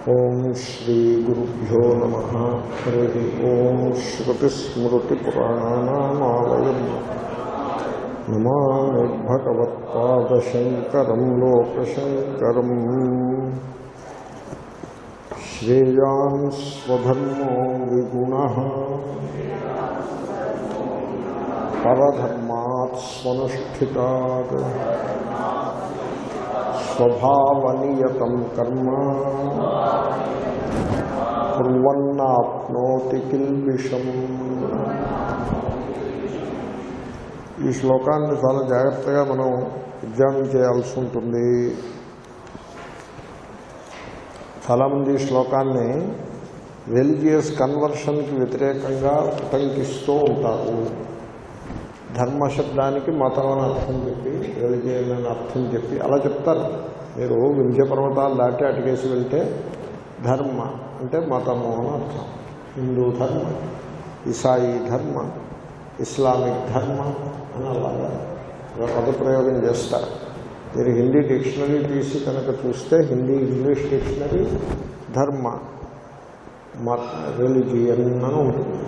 ఓం శ్రీ గురుభ్యో నమ హరి ఓం శ్రుతిస్మృతిపురాణానామాలయం నమామి భగవత్పాదశంకరం లోకశంకరం శ్రేయాన్ స్వధర్మో విగుణ పరధర్మాత్ స్వనుష్ఠితాత్ స్వభావనియతం కర్మ కుర్వన్నాప్నోతి కిల్బిషం ఈ శ్లోకాన్ని చాలా జాగ్రత్తగా మనం ఎగ్జామిన్ చేయాల్సి ఉంటుంది చాలామంది ఈ శ్లోకాన్ని రిలీజియస్ కన్వర్షన్కి వ్యతిరేకంగా ఉటంకిస్తూ ఉంటారు ధర్మశబ్దానికి మతం అని అర్థం చెప్పి రిలిజియన్ అని అర్థం చెప్పి అలా చెప్తారు మీరు వింధ్య పర్వతాలు దాటి అటుకేసి వెళ్తే ధర్మ అంటే మతము అని అర్థం హిందూ ధర్మ ఇసాయి ధర్మ ఇస్లామిక్ ధర్మ అని అలాగా ఇలా పదప్రయోగం చేస్తారు మీరు హిందీ డిక్షనరీ తీసి కనుక చూస్తే హిందీ ఇంగ్లీష్ డిక్షనరీ ధర్మ మత రిలిజియన్ అని ఉంటుంది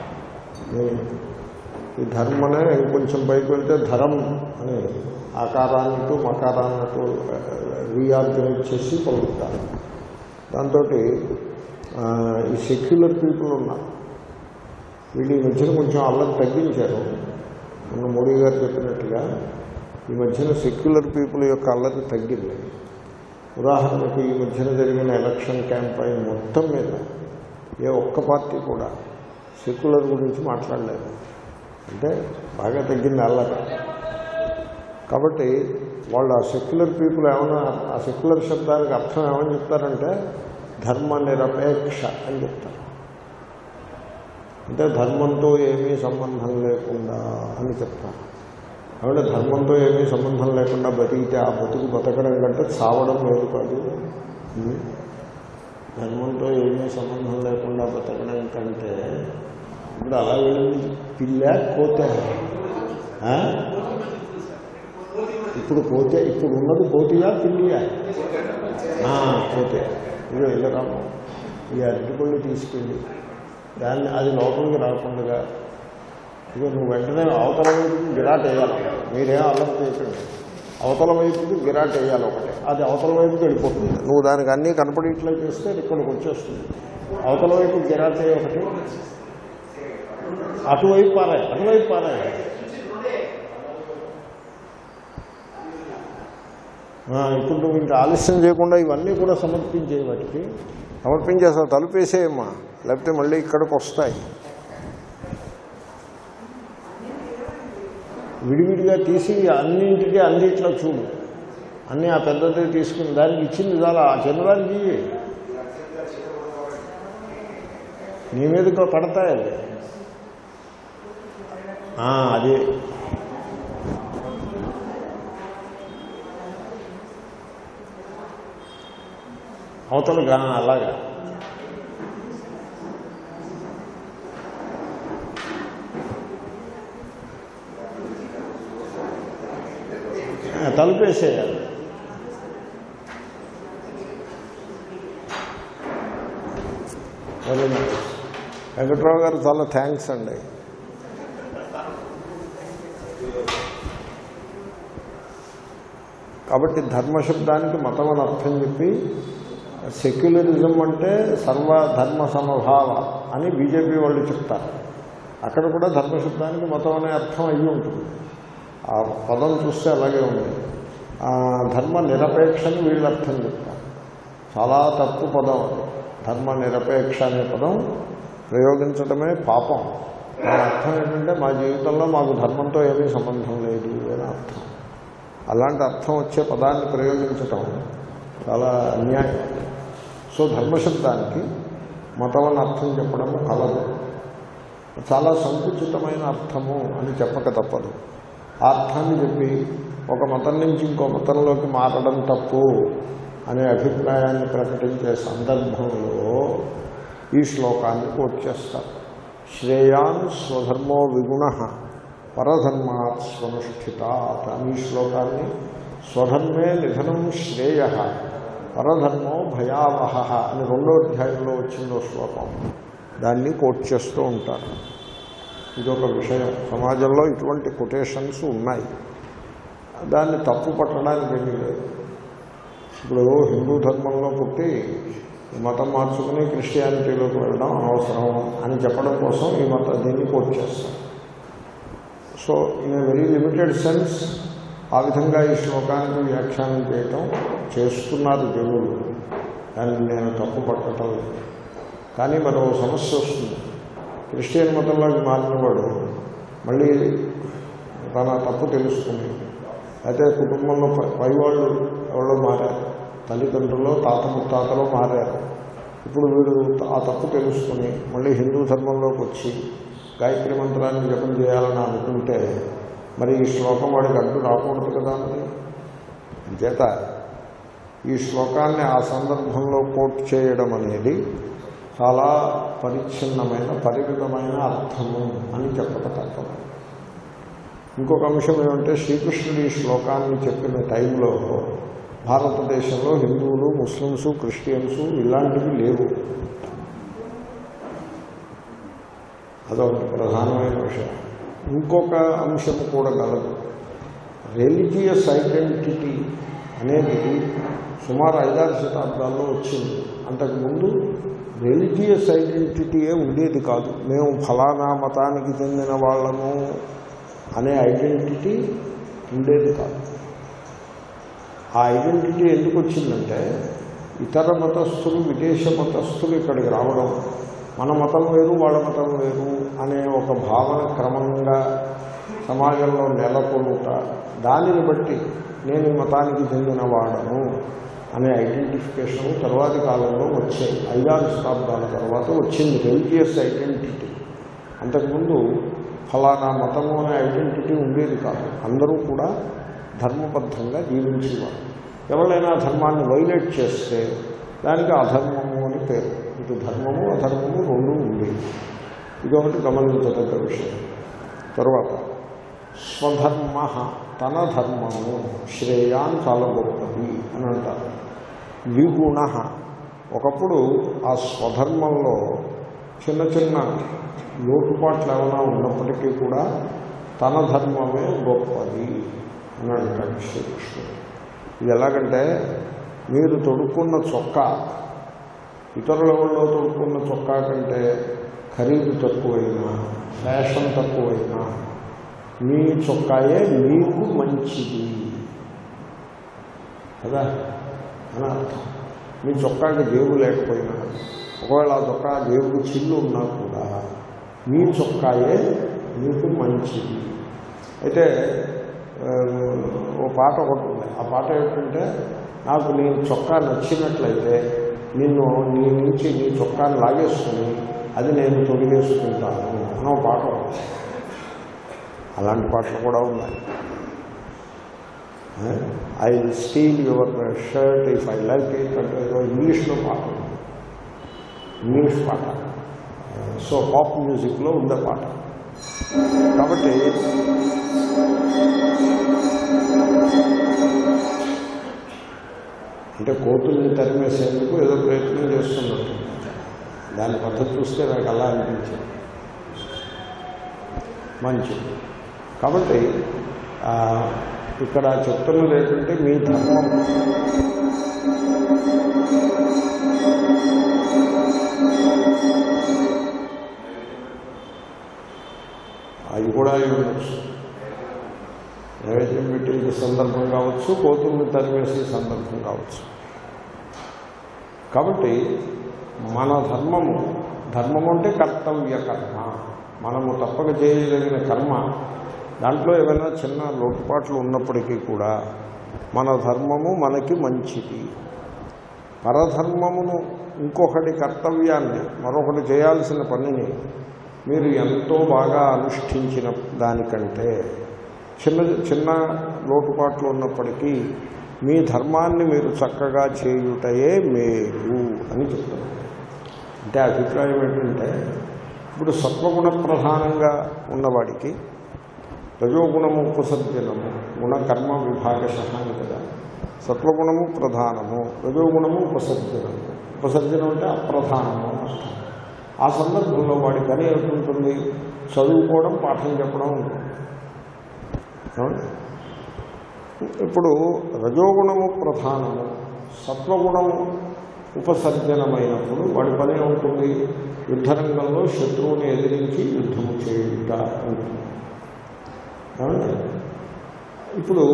ఈ ధర్మనే ఇంకొంచెం పైకి వెళ్తే ధరం అని ఆకారాన్నట్టు మకారాన్నట్టు రీఆర్గనైజ్ చేసి పలుకుతారు దాంతో ఈ సెక్యులర్ పీపుల్ ఉన్నారు వీళ్ళు ఈ మధ్యన కొంచెం అల్లం తగ్గించారు మొన్న మోడీ గారు చెప్పినట్టుగా ఈ మధ్యన సెక్యులర్ పీపుల్ యొక్క అల్లరి తగ్గింది ఉదాహరణకు ఈ మధ్యన జరిగిన ఎలక్షన్ క్యాంపెయిన్ మొత్తం మీద ఏ ఒక్క పార్టీ కూడా సెక్యులర్ గురించి మాట్లాడలేదు అంటే బాగా తగ్గింది అల్లరి కాబట్టి వాళ్ళు ఆ సెక్యులర్ పీపుల్ ఏమైనా ఆ సెక్యులర్ శబ్దానికి అర్థం ఏమని చెప్తారంటే ధర్మ నిరపేక్ష అని చెప్తారు అంటే ధర్మంతో ఏమీ సంబంధం లేకుండా అని చెప్తారు కాబట్టి ధర్మంతో ఏమీ సంబంధం లేకుండా బతికితే ఆ బతుకు బతకడం కంటే చావడం లేదు కాదు ధర్మంతో ఏమీ సంబంధం లేకుండా బతకడం కంటే ఇప్పుడు అలా వెళ్ళింది పిల్ల కోతే ఇప్పుడు కోతే ఇప్పుడు ఉన్నది కోతియా పిల్లియా కోతే ఇదో ఇల్లరాము ఈ అరటిపళ్ళు తీసుకెళ్ళి దాన్ని అది లోపలికి రాకుండా ఇక నువ్వు వెంటనే అవతల వైపుకి గిరాట్ వేయాలి మీరేం అల్లం చేయకండి అవతల వైపుకి గిరాట్ వేయాలి ఒకటి అది అవతల వైపుకి వెళ్ళిపోతుంది నువ్వు దానికి అన్నీ కనపడేట్లా చేస్తే ఇక్కడికి వచ్చేస్తుంది అవతల వైపు గిరాట్ వేయ ఒకటి అటువైపు పారాయి అటువైపు పారాయి ఇప్పుడు నువ్వు ఇంకా ఆలస్యం చేయకుండా ఇవన్నీ కూడా సమర్పించే వాటికి సమర్పించేసా తలుపేసేయమ్మా లేకపోతే మళ్ళీ ఇక్కడికి వస్తాయి విడివిడిగా తీసి అన్నింటికి అన్నిట్లో చూడు అన్నీ ఆ పెద్దది తీసుకుని దానికి ఇచ్చింది చాలా ఆ చిన్నదానికి నీ మీద పడతాయి అది అది అవతలగా అలాగా తలుపేసేయాలి వెంకట్రావు గారు చాలా థ్యాంక్స్ అండి కాబట్టి ధర్మశబ్దానికి మతం అని అర్థం చెప్పి సెక్యులరిజం అంటే సర్వధర్మ సమభావ అని బీజేపీ వాళ్ళు చెప్తారు అక్కడ కూడా ధర్మశబ్దానికి మతం అనే అర్థం అయ్యి ఉంటుంది ఆ పదం చూస్తే అలాగే ఉంది ధర్మ నిరపేక్షని వీళ్ళు అర్థం చెప్తారు చాలా తప్పు పదం ధర్మ నిరపేక్ష అనే పదం ప్రయోగించడమే పాపం దాని అర్థం ఏంటంటే మా జీవితంలో మాకు ధర్మంతో ఏమీ సంబంధం లేదు అని అర్థం అలాంటి అర్థం వచ్చే పదాన్ని ప్రయోగించటం చాలా అన్యాయం సో ధర్మశబ్దానికి మతం అని అర్థం చెప్పడం కలదు చాలా సంకుచితమైన అర్థము అని చెప్పక తప్పదు ఆ అర్థాన్ని చెప్పి ఒక మతం నుంచి ఇంకో మతంలోకి మారడం తప్పు అనే అభిప్రాయాన్ని ప్రకటించే సందర్భంలో ఈ శ్లోకాన్ని కోట్ చేస్తారు శ్రేయాన్ స్వధర్మో విగుణ పరధర్మాత్ స్వనుష్ఠితాత్ అని ఈ శ్లోకాన్ని స్వధర్మే నిధనం శ్రేయ పరధర్మో భయావహ అని రెండో అధ్యాయంలో వచ్చిందో శ్లోకం దాన్ని కోట్ చేస్తూ ఉంటారు ఇదొక విషయం సమాజంలో ఇటువంటి కొటేషన్స్ ఉన్నాయి దాన్ని తప్పు పట్టడానికి ఏమీ లేదు ఇప్పుడు హిందూ ధర్మంలో పుట్టి మతం మార్చుకుని క్రిస్టియానిటీలోకి వెళ్ళడం అవసరం అని చెప్పడం కోసం ఈ మత దీన్ని కోట్ చేస్తాం so in very limited sense ఆ విధంగా ఈ శ్లోకానికి వ్యాఖ్యానం చేయటం చేస్తున్నారు జనులు దాన్ని నేను తప్పు పట్టడం లేదు కానీ మరో సమస్య వస్తుంది క్రిస్టియన్ మతంలోకి మారినవాడు మళ్ళీ తన తప్పు తెలుసుకుని అయితే కుటుంబంలో పై- పైవాళ్ళు ఎవరో మారారు తల్లిదండ్రులు తాత ముత్తాతలో మారారు ఇప్పుడు వీడు ఆ తప్పు తెలుసుకుని మళ్ళీ హిందూ ధర్మంలోకి వచ్చి గాయత్రి మంత్రాన్ని జపం చేయాలని అనుకుంటే మరి ఈ శ్లోకం వాడికి అడ్డు రాకూడదు కదా మరి అంచేత ఈ శ్లోకాన్ని ఆ సందర్భంలో కోట్ చేయడం అనేది చాలా పరిచ్ఛిన్నమైన పరిమితమైన అర్థము అని చెప్పక తప్పదు ఇంకొక అంశం ఏమంటే శ్రీకృష్ణుడు ఈ శ్లోకాన్ని చెప్పిన టైంలో భారతదేశంలో హిందువులు ముస్లిమ్స్ క్రిస్టియన్స్ ఇలాంటివి లేవు అదొకటి ప్రధానమైన విషయం ఇంకొక అంశం కూడా గలదు రిలీజియస్ ఐడెంటిటీ అనేది సుమారు ఐదారు శతాబ్దాల్లో వచ్చింది అంతకుముందు రిలీజియస్ ఐడెంటిటీయే ఉండేది కాదు మేము ఫలానా మతానికి చెందిన వాళ్ళము అనే ఐడెంటిటీ ఉండేది కాదు ఆ ఐడెంటిటీ ఎందుకు వచ్చిందంటే ఇతర మతస్థులు విదేశ మతస్థులు ఇక్కడికి రావడం మన మతం వేరు వాళ్ళ మతం వేరు అనే ఒక భావన క్రమంగా సమాజంలో నెలకొనుట దానిని బట్టి నేను ఈ మతానికి చెందిన వాడను అనే ఐడెంటిఫికేషన్ తర్వాతి కాలంలో వచ్చాయి ఐదారు శతాబ్దాల తర్వాత వచ్చింది రిలీజియస్ ఐడెంటిటీ అంతకుముందు ఫలానా మతము అనే ఐడెంటిటీ ఉండేది కాదు అందరూ కూడా ధర్మబద్ధంగా జీవించేవారు ఎవరైనా ధర్మాన్ని వైలేట్ చేస్తే దానికి అధర్మము అని పేరు ఇటు ధర్మము అధర్మము రెండు ఉండేవి ఇదొకటి గమనించదగ్గ విషయం తర్వాత స్వధర్మ తన ధర్మము శ్రేయాన్ చాలా గొప్పది అని అంటారు విగుణ ఒకప్పుడు ఆ స్వధర్మంలో చిన్న చిన్న లోటుపాట్లు ఏమైనా ఉన్నప్పటికీ కూడా తన ధర్మమే గొప్పది అని అంటాడు శ్రీకృష్ణుడు ఇది ఎలాగంటే మీరు తొడుక్కున్న చొక్కా ఇతరుల వాళ్ళలో తొడుక్కున్న చొక్కా కంటే ఖరీదు తక్కువైనా ఫ్యాషన్ తక్కువైనా మీ చొక్కాయే మీకు మంచిది కదా అని అర్థం మీ చొక్కాకి జేబు లేకపోయినా ఒకవేళ ఆ చొక్కా జేబు చిల్లు ఉన్నా కూడా మీ చొక్కాయే మీకు మంచిది అయితే ఆ, ఓ పాట ఒకటి ఉంది ఆ పాట ఏంటంటే నాకు నీ చొక్కా నచ్చినట్లయితే నిన్ను నీ నుంచి నీ చొక్కాని లాగేసుకుని అది నేను తొడిగేసుకుంటాను అని ఒక పాట ఉంది అలాంటి పాటలు కూడా ఉన్నాయి I steal your shirt if I like it అంటే ఏదో ఇంగ్లీష్లో పాట ఉంది ఇంగ్లీష్ పాట సో పాప్ మ్యూజిక్లో ఉండే పాట కాబట్టి అంటే కోతుల్ని తరిమేసేందుకు ఏదో ప్రయత్నం చేస్తున్నట్టు దాని పద్ధతి చూస్తే నాకు అలా అనిపించింది మంచిది కాబట్టి ఆ, ఇక్కడ చెప్తున్నది ఏంటంటే మీ ధర్మం అది కూడా అయి ఉండొచ్చు నైవేద్యం పెట్టిన సందర్భం కావచ్చు కోతుల్ని తరిమేసే సందర్భం కావచ్చు కాబట్టి మన ధర్మము ధర్మము అంటే కర్తవ్య కర్మ మనము తప్పక చేయదగిన కర్మ దాంట్లో ఏమైనా చిన్న లోటుపాట్లు ఉన్నప్పటికీ కూడా మన ధర్మము మనకి మంచిది పరధర్మమును ఇంకొకటి కర్తవ్యాన్ని మరొకటి చేయాల్సిన పనిని మీరు ఎంతో బాగా అనుష్ఠించిన దానికంటే చిన్న చిన్న లోటుపాట్లు ఉన్నప్పటికీ మీ ధర్మాన్ని మీరు చక్కగా చేయుటయే మేలు అని చెప్తారు అంటే అభిప్రాయం ఏంటంటే ఇప్పుడు సత్వగుణ ప్రధానంగా ఉన్నవాడికి రజోగుణము ఉపసర్జనము గుణకర్మ విభాగశ అని కదా సత్వగుణము ప్రధానము రజోగుణము ఉపసర్జనము ఉపసర్జనం అంటే అప్రధానము అని అర్థం ఆ సందర్భంలో వాడి పని ఏమిటి చదువుకోవడం పాఠం చెప్పడం ఉంటుంది ఏమండి? ఇప్పుడు రజోగుణము ప్రధానము సత్వగుణము ఉపసర్జనమైనప్పుడు వాడి పని ఏముంటుంది యుద్ధరంగంలో శత్రువుని ఎదిరించి యుద్ధము చేయుట ఉంటుంది ఏమండి? ఇప్పుడు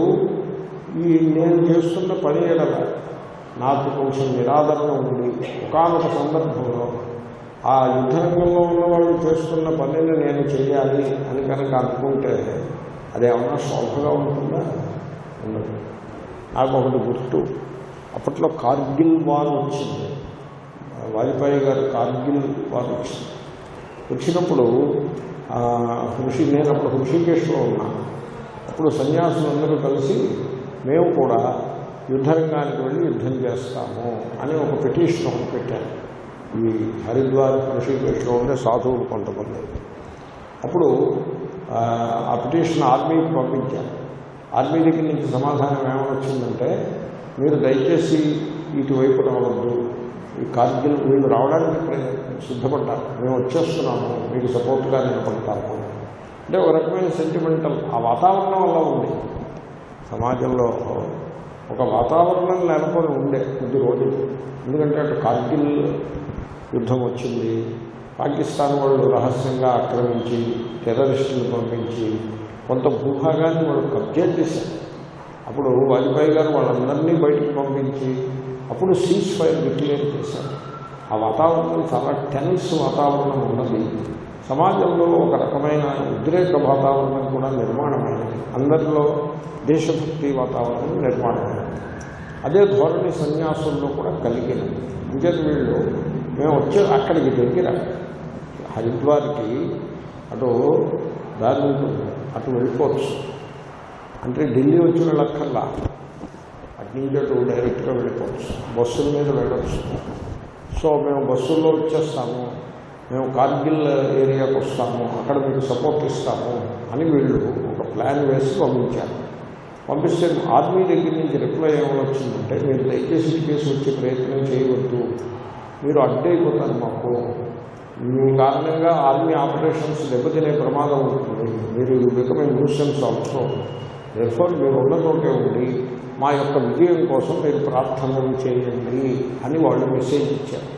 ఈ నేను చేస్తున్న పని ఎడల నాకు కొంచెం నిరాదరణ ఉంది ఒకనొక సందర్భంలో ఆ యుద్ధరంగంలో ఉన్న వాళ్ళు చేస్తున్న పనిని నేను చేయాలి అని కనుక అనుకుంటే అది ఏమన్నా శోభగా ఉంటుందా ఉండదు నాకు ఒకటి గుర్తు అప్పట్లో కార్గిల్ వార్ వచ్చింది వాజ్పేయి గారు కార్గిల్ వార్ వచ్చింది వచ్చినప్పుడు ఆ, హృషి నేను అప్పుడు హృషికేశ్లో ఉన్నాను అప్పుడు సన్యాసులందరూ కలిసి మేము కూడా యుద్ధరంగానికి వెళ్ళి యుద్ధం చేస్తాము అని ఒక పిటిషన్ ఒకటి పెట్టారు ఈ హరిద్వార్ హృషికేశ్లో ఉండే సాధువులు కొంతమంది అప్పుడు ఆ, ఆ పిటిషన్ ఆర్మీకి పంపించారు ఆర్మీ దగ్గర నుంచి సమాధానం ఏమైనా వచ్చిందంటే మీరు దయచేసి ఇటువైపు రావద్దు ఈ కార్గిల్ వీళ్ళు రావడానికి ప్ర- సిద్ధపడ్డారు మేము వచ్చేస్తున్నాము మీకు సపోర్ట్గా నిలబడతాము అంటే ఒక రకమైన సెంటిమెంటల్ ఆ వాతావరణం వల్ల ఉంది సమాజంలో ఒక వాతావరణం నెలకొని ఉండే కొద్ది రోజులు ఎందుకంటే అటు కార్గిల్ యుద్ధం వచ్చింది పాకిస్తాన్ వాళ్ళు రహస్యంగా ఆక్రమించి టెర్రరిస్టులు పంపించి కొంత భూభాగాన్ని వాళ్ళు కబ్జా చేశారు అప్పుడు వాజ్పేయి గారు వాళ్ళందరినీ బయటికి పంపించి అప్పుడు సీజ్ ఫైర్ డిక్లేర్ చేశారు ఆ వాతావరణం చాలా టెన్స్ వాతావరణం ఉన్నది సమాజంలో ఒక రకమైన ఉద్రేక వాతావరణం కూడా నిర్మాణమైనది అందరిలో దేశభక్తి వాతావరణం నిర్మాణమైనది అదే ధోరణి సన్యాసుల్లో కూడా కలిగినది అంచేత వీళ్ళు మేము వచ్చే అక్కడికి దగ్గర హరిద్వార్కి అటు దారి ఉంటుంది అటు వెళ్ళిపోవచ్చు అంటే ఢిల్లీ వచ్చి వెళ్ళక్కర్లా అటు నుంచి అటు డైరెక్ట్గా వెళ్ళిపోవచ్చు బస్సుల మీద వెళ్ళవచ్చు సో మేము బస్సుల్లో వచ్చేస్తాము మేము కార్గిల్ ఏరియాకి వస్తాము అక్కడ మీకు సపోర్ట్ ఇస్తాము అని వీళ్ళు ఒక ప్లాన్ వేసి పంపించారు పంపిస్తే ఆర్మీ దగ్గర నుంచి రిప్లై ఏమైనా వచ్చిందంటే మీరు దయచేసి కేసు వచ్చే ప్రయత్నం చేయవద్దు మీరు అడ్డైపోతారు మాకు మీ కారణంగా ఆర్మీ ఆపరేషన్స్ దెబ్బతినే ప్రమాదం ఉంటుంది మీరు బికమ్ న్యూసెన్స్ ఆల్సో ఎఫర్ట్ మీరు ఉన్న చోటే ఉండి మా యొక్క విజయం కోసం మీరు ప్రార్థనలు చేయండి అని వాళ్ళు మెసేజ్ ఇచ్చారు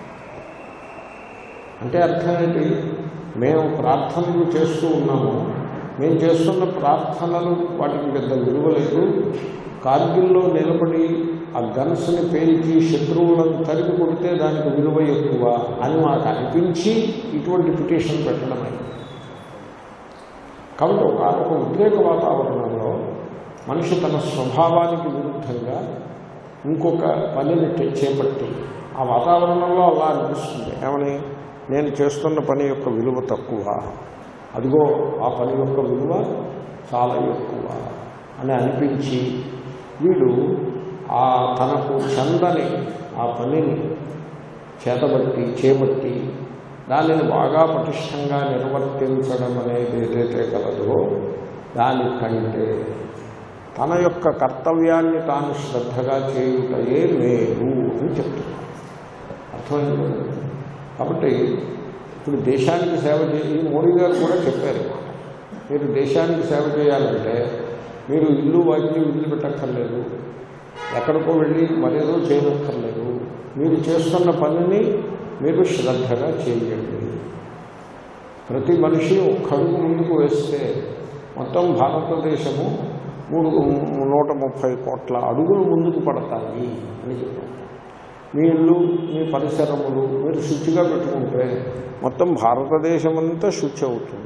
అంటే అర్థం ఏంటి మేము ప్రార్థనలు చేస్తూ ఉన్నాము మేము చేస్తున్న ప్రార్థనలు వాటికి పెద్ద విలువ లేదు కార్గిల్లో నిలబడి ఆ గన్స్ని పేల్చి శత్రువులను తరిమి కొడితే దానికి విలువ ఎక్కువ అని మాకు అనిపించి ఇటువంటి పిటిషన్ పెట్టడమైంది కాబట్టి ఒక ఒక ఉద్రేక వాతావరణంలో మనిషి తన స్వభావానికి విరుద్ధంగా ఇంకొక పనిని టే- చేపట్టి ఆ వాతావరణంలో అలా అనిపిస్తుంది ఏమని నేను చేస్తున్న పని యొక్క విలువ తక్కువ అదిగో ఆ పని యొక్క విలువ చాలా ఎక్కువ అని అనిపించి వీడు ఆ తనకు చందని ఆ పనిని చేతబట్టి చేపట్టి దానిని బాగా పటిష్టంగా నిర్వర్తించడం అనేది ఏదైతే కలదో దానికంటే తన యొక్క కర్తవ్యాన్ని తాను శ్రద్ధగా చేయుటయే మేలు అని చెప్తున్నారు అర్థమైంది కదా? కాబట్టి ఇప్పుడు దేశానికి సేవ చేసి మోడీ గారు కూడా చెప్పారు ఈ మాట. మీరు దేశానికి సేవ చేయాలంటే మీరు ఇల్లు వాటిని వదిలిపెట్టక్కర్లేదు ఎక్కడికో వెళ్ళి మరేదో చేయనక్కర్లేదు మీరు చేస్తున్న పనిని మీరు శ్రద్ధగా చేయండి ప్రతి మనిషి ఒక్క అడుగు ముందుకు వేస్తే మొత్తం భారతదేశము మూడు నూట ముప్పై కోట్ల అడుగులు ముందుకు పడతాయి అని చెప్పారు మీ ఇల్లు మీ పరిసరములు మీరు శుచిగా పెట్టుకుంటే మొత్తం భారతదేశం అంతా శుచి అవుతుంది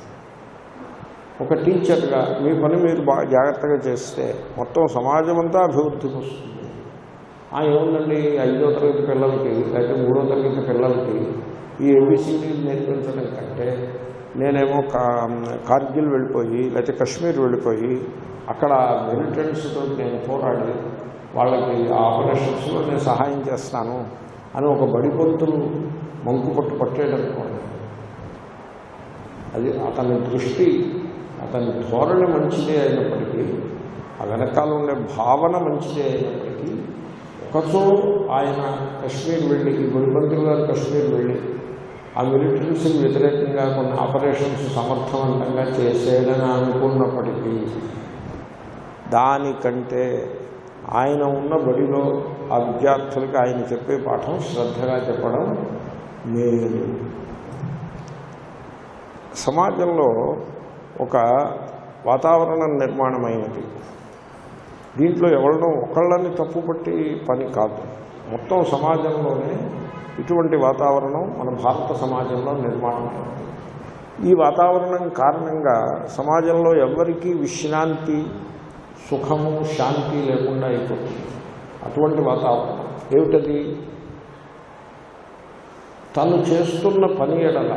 ఒక టీచర్గా మీ పని మీరు బాగా జాగ్రత్తగా చేస్తే మొత్తం సమాజం అంతా అభివృద్ధికి వస్తుంది ఆ ఏముందండి ఐదో తరగతి పిల్లలకి లేకపోతే మూడో తరగతి పిల్లలకి ఈ ఏబిసిడీ నేర్పించడం కంటే నేనేమో కా కార్గిల్ వెళ్ళిపోయి లేకపోతే కశ్మీర్ వెళ్ళిపోయి అక్కడ మిలిటెంట్స్తో నేను పోరాడి వాళ్ళకి ఆ ఆపరేషన్స్లో నేను సహాయం చేస్తాను అని ఒక బడిపంతులు మంకు పట్టు పట్టేటనుకోండి అది అతని దృష్టి అతని ధోరణి మంచిదే అయినప్పటికీ ఆ వెనకాల ఉండే భావన మంచిదే అయినప్పటికీ ఒకచో ఆయన కశ్మీర్ వెళ్ళి ఈ గుడిబంతులు గారు కశ్మీర్ వెళ్ళి ఆ మిలిటరీస్కి వ్యతిరేకంగా కొన్ని ఆపరేషన్స్ సమర్థవంతంగా చేసేయడని అనుకున్నప్పటికీ దానికంటే ఆయన ఉన్న బడిలో ఆ విద్యార్థులకి ఆయన చెప్పే పాఠం శ్రద్ధగా చెప్పడం మేలు సమాజంలో ఒక వాతావరణం నిర్మాణమైనది దీంట్లో ఎవరినో ఒకళ్ళని తప్పుపట్టి పని కాదు మొత్తం సమాజంలోనే ఇటువంటి వాతావరణం మన భారత సమాజంలో నిర్మాణమైంది ఈ వాతావరణం కారణంగా సమాజంలో ఎవరికీ విశ్రాంతి సుఖము శాంతి లేకుండా అయిపోతుంది అటువంటి వాతావరణం ఏమిటది తను చేస్తున్న పని ఎడల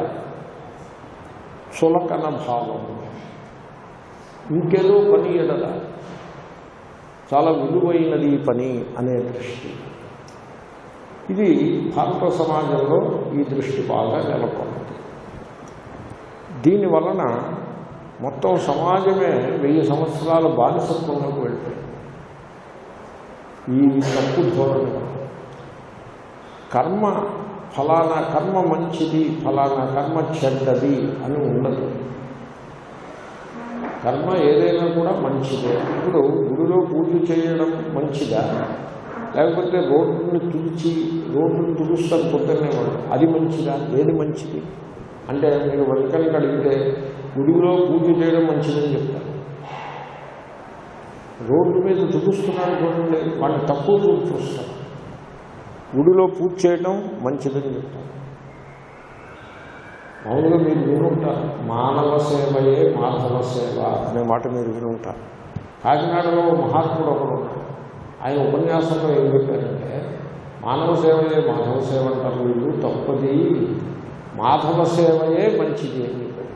చులకన భావం ఇంకేదో పని ఎడల చాలా విలువైనది ఈ పని అనే దృష్టి ఇది భారత సమాజంలో ఈ దృష్టి బాగా నెలకొన్నది దీని వలన మొత్తం సమాజమే వెయ్యి సంవత్సరాల బానిసత్వంలోకి వెళ్తాయి ఈ తప్పు ధోరణి వల్ల. కర్మ ఫలానా కర్మ మంచిది ఫలానా కర్మ చెడ్డది అని ఉండదు కర్మ ఏదైనా కూడా మంచిదే ఇప్పుడు గుడిలో పూజ చేయడం మంచిదా లేకపోతే రోడ్డుని తుడిచి రోడ్డుని తుడుస్తారు పొద్దున్నే వాళ్ళు అది మంచిదా ఏది మంచిది అంటే మీరు వెంకనికి అడిగితే గుడిలో పూజ చేయడం మంచిదని చెప్తారు రోడ్డు మీద తుడుస్తున్నారు చూడండి వాళ్ళు తక్కువ చూపు చూస్తారు గుడిలో పూజ చేయడం మంచిదని చెప్తారు మామూలుగా మీరు వినుంటారు మానవ సేవయే మాధవ సేవ అనే మాట మీరు వినుంటారు కాకినాడలో ఓ మహాత్ముడు ఒకడు ఉన్నాడు ఆయన ఉపన్యాసంలో ఏం చెప్పారంటే మానవ సేవయే మాధవ సేవ అంటారు వీళ్ళు తప్పది మాధవ సేవయే మంచిది అని చెప్పారు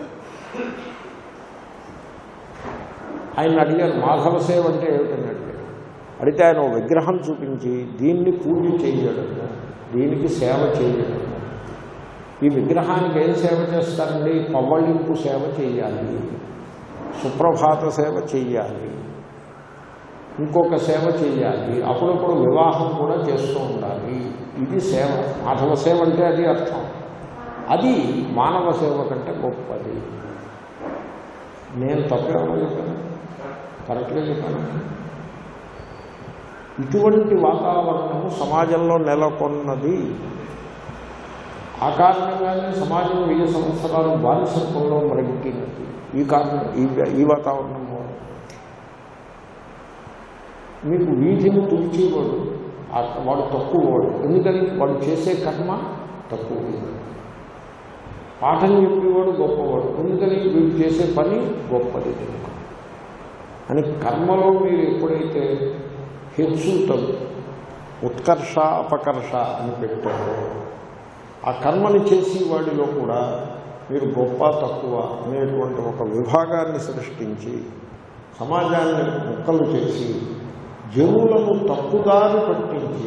ఆయన అడిగారు మాధవ సేవ అంటే ఏమిటని అడిగారు అడిగితే ఆయన ఓ విగ్రహం చూపించి దీన్ని పూజ చేయడం దీనికి సేవ చేయడం ఈ విగ్రహానికి ఏం సేవ చేస్తారండి పవ్వళింపు సేవ చేయాలి సుప్రభాత సేవ చేయాలి ఇంకొక సేవ చేయాలి అప్పుడప్పుడు వివాహం కూడా చేస్తూ ఉండాలి ఇది సేవ మాధవ సేవ అంటే అది అర్థం అది మానవ సేవ కంటే గొప్పది నేను తప్పేమో చెప్పాను కరెక్ట్గా చెప్పాను ఇటువంటి వాతావరణము సమాజంలో నెలకొన్నది ఆ కారణంగానే సమాజం వెయ్యి సంవత్సరాలు బానిసత్వంలో మ్రగ్గినది ఈ కారణం ఈ ఈ వాతావరణం వల్ల. మీకు వీధిని తుడిచేవాడు ఆ- వాడు తక్కువ వాడు ఎందుకని వాడు చేసే కర్మ తక్కువ పాఠం చెప్పేవాడు గొప్పవాడు ఎందుకని వీడు చేసే పని గొప్పది కనుక అని కర్మలో మీరు ఎప్పుడైతే హెచ్చు తగ్గు ఉత్కర్ష అపకర్ష అని పెట్టారో ఆ కర్మని చేసి వాడిలో కూడా మీరు గొప్ప తక్కువ అనేటువంటి ఒక విభాగాన్ని సృష్టించి సమాజాన్ని ముక్కలు చేసి జనులను తప్పుదారి పట్టించి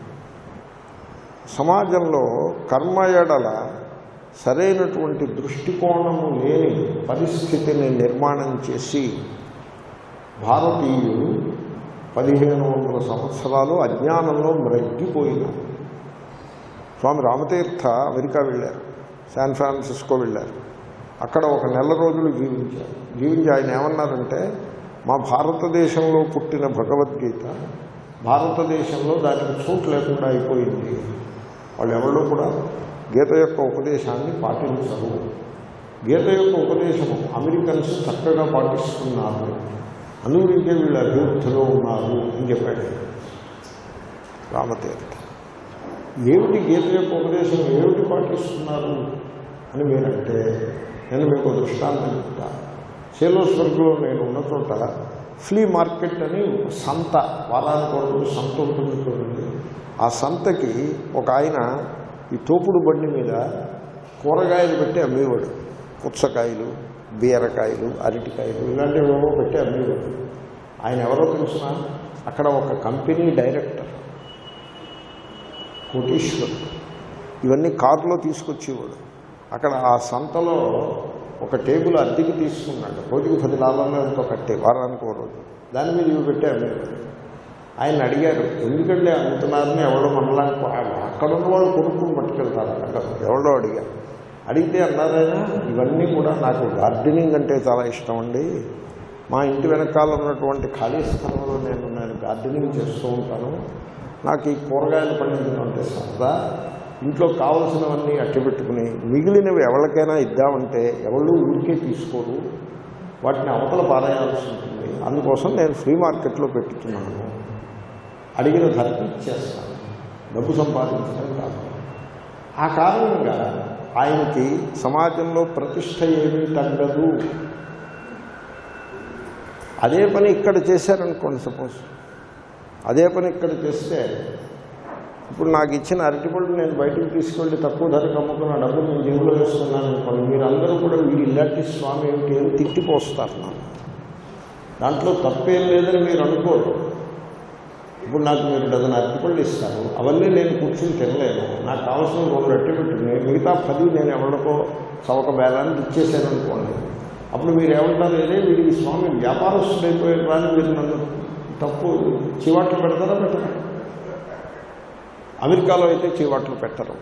సమాజంలో కర్మ ఎడల సరైనటువంటి దృష్టికోణము లేని పరిస్థితిని నిర్మాణం చేసి భారతీయులు పదిహేను వందల సంవత్సరాలు అజ్ఞానంలో మ్రగ్గిపోయినారు స్వామి రామతీర్థ అమెరికా వెళ్ళారు శాన్ ఫ్రాన్సిస్కో వెళ్ళారు అక్కడ ఒక నెల రోజులు జీవించారు జీవించి ఆయన ఏమన్నారంటే మా భారతదేశంలో పుట్టిన భగవద్గీత భారతదేశంలో దానికి చోటు లేకుండా అయిపోయింది వాళ్ళు ఎవరు కూడా గీత యొక్క ఉపదేశాన్ని పాటించరు గీత యొక్క ఉపదేశము అమెరికన్స్ చక్కగా పాటిస్తున్నారు అందుగురించే వీళ్ళు అభివృద్ధిలో ఉన్నారు అని చెప్పాడు రామతీర్థ ఏమిటి గీత యొక్క ఉపదేశం ఏమిటి పాటిస్తున్నారు అని మీరంటే నేను మీకు ఒక దృష్టాంతం చెప్తా సేలోస్వర్గ్లో నేను ఉన్న చోట ఫ్లీ మార్కెట్ అని ఒక సంత వారానికి ఒక రోజు సంత ఉంటుంది చూడండి ఆ సంతకి ఒక ఆయన ఈ తోపుడు బండి మీద కూరగాయలు పెట్టి అమ్మేవాడు పుచ్చకాయలు బీరకాయలు అరటికాయలు ఇలాంటివేవో పెట్టి అమ్మేవాడు ఆయన ఎవరో తెలుసిన అక్కడ ఒక కంపెనీ డైరెక్టర్ కోటీశ్వరుడు ఇవన్నీ కారులో తీసుకొచ్చేవాడు అక్కడ ఆ సంతలో ఒక టేబుల్ అద్దెకి తీసుకున్నాడు రోజుకి పది లాభంలో ఎంతో కట్టే వారానికి ఒక రోజు దాని మీద ఇవి పెట్టి అమ్మేవాడు ఆయన అడిగారు ఎందుకంటే అమ్ముతున్నారని ఎవరో మనలాంటి అక్కడ ఉన్న వాళ్ళు కొనుక్కుని పట్టుకెళ్తారు అక్కడ ఎవరో అడిగారు అడిగితే అన్నారైనా ఇవన్నీ కూడా నాకు గార్డెనింగ్ అంటే చాలా ఇష్టం అండి మా ఇంటి వెనకాల ఉన్నటువంటి ఖాళీ స్థలంలో నేను నేను గార్డెనింగ్ చేస్తూ ఉంటాను నాకు ఈ కూరగాయలు పండించడం అంటే సరదా ఇంట్లో కావలసినవన్నీ అట్టబెట్టుకుని మిగిలినవి ఎవరికైనా ఇద్దామంటే ఎవరు ఊరికే తీసుకోరు వాటిని అవతల పారేయాల్సి ఉంటుంది అందుకోసం నేను ఫ్రీ మార్కెట్లో పెట్టుతున్నాను అడిగిన ధరకి ఇచ్చేస్తాను డబ్బు సంపాదించడం కాదు ఆ కారణంగా ఆయనకి సమాజంలో ప్రతిష్ట ఏమీ తగ్గదు అదే పని ఇక్కడ చేశారనుకోండి సపోజ్ అదే పని ఇక్కడ చేస్తే ఇప్పుడు నాకు ఇచ్చిన అరటిపళ్ళు నేను బయటకు తీసుకెళ్ళి తక్కువ ధరకు అమ్ముకున్న డబ్బు నేను జేబులో వేసుకున్నాను అనుకోండి మీరందరూ కూడా వీడు ఇలాంటి స్వామి ఏమిటి అని తిట్టిపోస్తారు నాకు దాంట్లో తప్పేం లేదని మీరు అనుకోరు ఇప్పుడు నాకు మీరు డజన్ అరటిపళ్ళు ఇస్తారు అవన్నీ నేను కూర్చుని తినలేను నాకు కావాల్సిన రెండు అట్టి పెట్టుకుని మిగతా పది నేను ఎవరికో చవక బేలానికి ఇచ్చేసాను అనుకోండి అప్పుడు మీరు ఏమంటారు ఏదే వీడికి స్వామి వ్యాపారస్తుడైపోయారు కానీ మీరు నన్ను తప్పు చీవాట్లు పెడతారా పెట్టరా అమెరికాలో అయితే చీవాట్లు పెట్టరు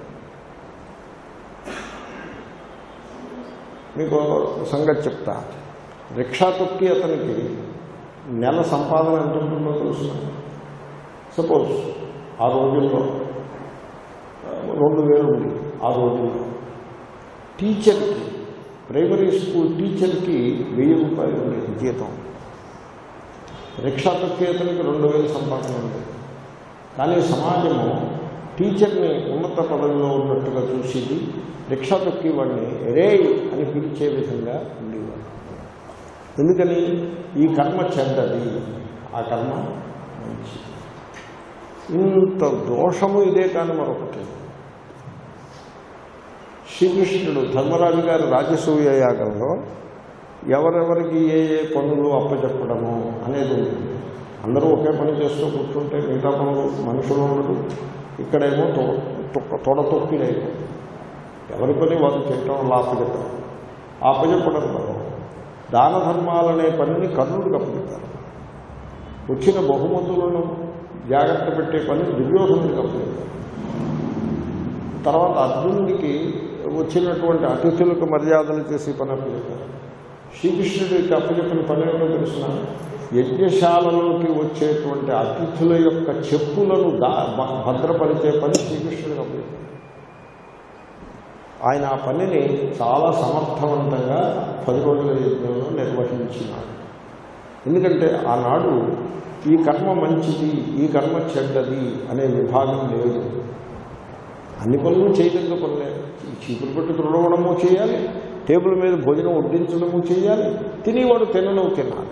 మీకు సంగతి చెప్తా రిక్షా తొక్కి అతనికి నెల సంపాదన ఎంత ఉంటుందో తెలుసు సపోజ్ ఆ రోజుల్లో రెండు వేలు ఉంది ఆ రోజుల్లో టీచర్కి ప్రైమరీ స్కూల్ టీచర్కి వెయ్యి రూపాయలు ఉండేది జీతం రిక్షా తొక్కి అతనికి రెండు వేలు సంపాదన ఉంది కానీ సమాజము టీచర్ని ఉన్నత పదవిలో ఉన్నట్టుగా చూసేది రిక్షా తొక్కి వాడిని రే అని పిలిచే విధంగా ఉండేవాడు ఎందుకని ఈ కర్మ చెడ్డది ఆ కర్మ మంచి ఇంత దోషము ఇదే కానీ మరొకటి శ్రీకృష్ణుడు ధర్మరాజు గారి రాజసూయ యాగంలో ఎవరెవరికి ఏ ఏ పనులు అప్పచెప్పడము అనేది ఉంటుంది అందరూ ఒకే పని చేస్తూ కూర్చుంటే మిగతా పనులు మనుషులు ఉండదు ఇక్కడేమో తొ తొక్క తొడ తొక్కిడైపోతుంది ఎవరి పని వాళ్ళు చేయటం లాపజెప్పడం ఆపజెప్పడంలో దాన ధర్మాలనే పనిని కర్ణుడికి అప్పచెప్పారు వచ్చిన బహుమతులను జాగ్రత్త పెట్టే పని దుర్యోధనుడికి అప్పచెప్పారు తర్వాత అర్జునుడికి వచ్చినటువంటి అతిథులకు మర్యాదలు చేసి పని అప్పచెప్పారు శ్రీకృష్ణుడికి అప్పచెప్పిన పని ఏమో తెలిసిన యజ్ఞశాలలోకి వచ్చేటువంటి అతిథుల యొక్క చెప్పులను దా భ- భద్రపరిచే పని శ్రీకృష్ణుడికి అప్పచెప్పారు ఆయన ఆ పనిని చాలా సమర్థవంతంగా పది రోజుల యజ్ఞంలో నిర్వహించినాడు ఎందుకంటే ఆనాడు ఈ కర్మ మంచిది ఈ కర్మ చెడ్డది అనే విభాగం లేదు అన్ని పనులు చేయదగ్గ పనులే ఈ చీపురు పెట్టి తుడవడము చేయాలి టేబుల్ మీద భోజనం వడ్డించడము చేయాలి తినేవాడు తినను తినాలి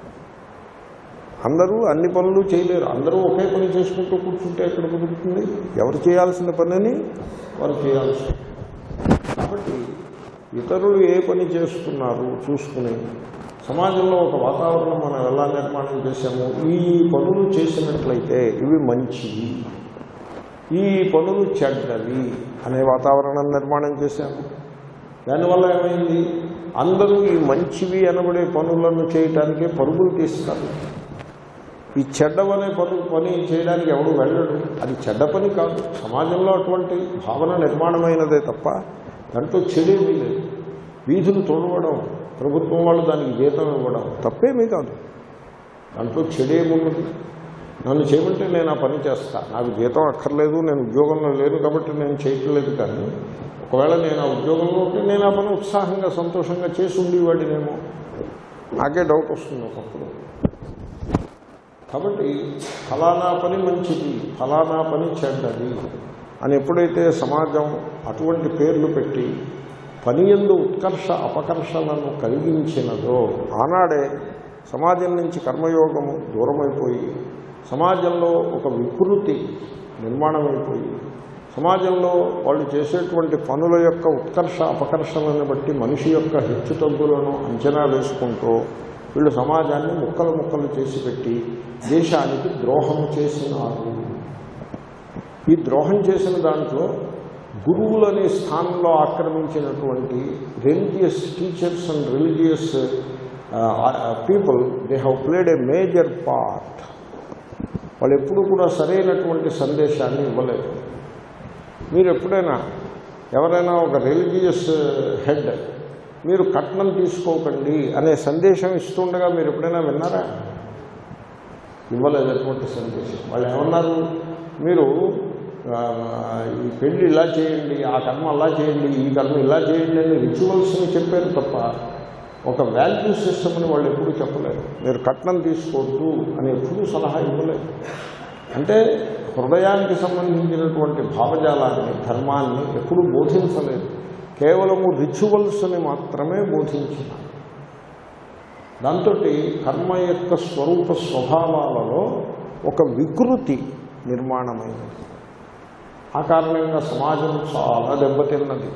అందరూ అన్ని పనులు చేయలేరు అందరూ ఒకే పని చేసుకుంటూ కూర్చుంటే ఎక్కడ కుదురుతుంది ఎవరు చేయాల్సిన పనిని వారు చేయాల్సి కాబట్టి ఇతరులు ఏ పని చేస్తున్నారు చూసుకుని సమాజంలో ఒక వాతావరణం మనం ఎలా నిర్మాణం చేశాము ఈ పనులు చేసినట్లయితే ఇవి మంచివి ఈ పనులు చెడ్డవి అనే వాతావరణం నిర్మాణం చేశాము దానివల్ల ఏమైంది అందరూ ఈ మంచివి అనబడే పనులను చేయటానికే పరుగులు తీస్తారు ఈ చెడ్డవనే పని పని చేయడానికి ఎవడు వెళ్ళడు అది చెడ్డ పని కాదు సమాజంలో అటువంటి భావన నిర్మాణమైనదే తప్ప దాంట్లో చెడేమీ లేదు వీధులు తొడవడం ప్రభుత్వం వాళ్ళు దానికి జీతం ఇవ్వడం తప్పేమీ కాదు దాంట్లో చెడేమున్నది నన్ను చేయమంటే నేను ఆ పని చేస్తా నాకు జీతం అక్కర్లేదు నేను ఉద్యోగంలో లేను కాబట్టి నేను చేయట్లేదు కానీ ఒకవేళ నేను ఆ ఉద్యోగంలో ఉంటే నేను ఆ పని ఉత్సాహంగా సంతోషంగా చేసి ఉండేవాడినేమో నాకే డౌట్ వస్తుంది ఒకప్పుడు కాబట్టి ఫలానా పని మంచిది ఫలానా పని చెడ్డది అని ఎప్పుడైతే సమాజం అటువంటి పేర్లు పెట్టి పని ఎందు ఉత్కర్ష అపకర్షలను కలిగించినదో ఆనాడే సమాజం నుంచి కర్మయోగము దూరమైపోయి సమాజంలో ఒక వికృతి నిర్మాణమైపోయి సమాజంలో వాళ్ళు చేసేటువంటి పనుల యొక్క ఉత్కర్ష అపకర్షలను బట్టి మనిషి యొక్క హెచ్చుతగ్గులను అంచనా వేసుకుంటూ వీళ్ళు సమాజాన్ని ముక్కలు ముక్కలు చేసి పెట్టి దేశానికి ద్రోహం చేసినారు ఈ ద్రోహం చేసిన దాంట్లో గురువులని స్థానంలో ఆక్రమించినటువంటి religious teachers and religious people they have played a major part వాళ్ళు ఎప్పుడు కూడా సరైనటువంటి సందేశాన్ని ఇవ్వలేదు మీరు ఎప్పుడైనా ఎవరైనా ఒక రిలీజియస్ హెడ్ మీరు కట్నం తీసుకోకండి అనే సందేశం ఇస్తుండగా మీరు ఎప్పుడైనా విన్నారా ఇవ్వలేదు అటువంటి సందేశం వాళ్ళు ఏమన్నారు మీరు ఆ, ఈ పెళ్లి ఇలా చేయండి ఆ కర్మ అలా చేయండి ఈ కర్మ ఇలా చేయండి అని రిచువల్స్ని చెప్పారు తప్ప ఒక వాల్యూ సిస్టమ్ని వాళ్ళు ఎప్పుడూ చెప్పలేదు మీరు కట్నం తీసుకోవద్దు అని ఎప్పుడూ సలహా ఇవ్వలేదు అంటే హృదయానికి సంబంధించినటువంటి భావజాలాన్ని ధర్మాన్ని ఎప్పుడూ బోధించలేదు కేవలము రిచువల్స్ని మాత్రమే బోధించినారు దాంతో కర్మ యొక్క స్వరూప స్వభావాలలో ఒక వికృతి నిర్మాణమైనది ఆ కారణంగా సమాజం చాలా దెబ్బతిన్నది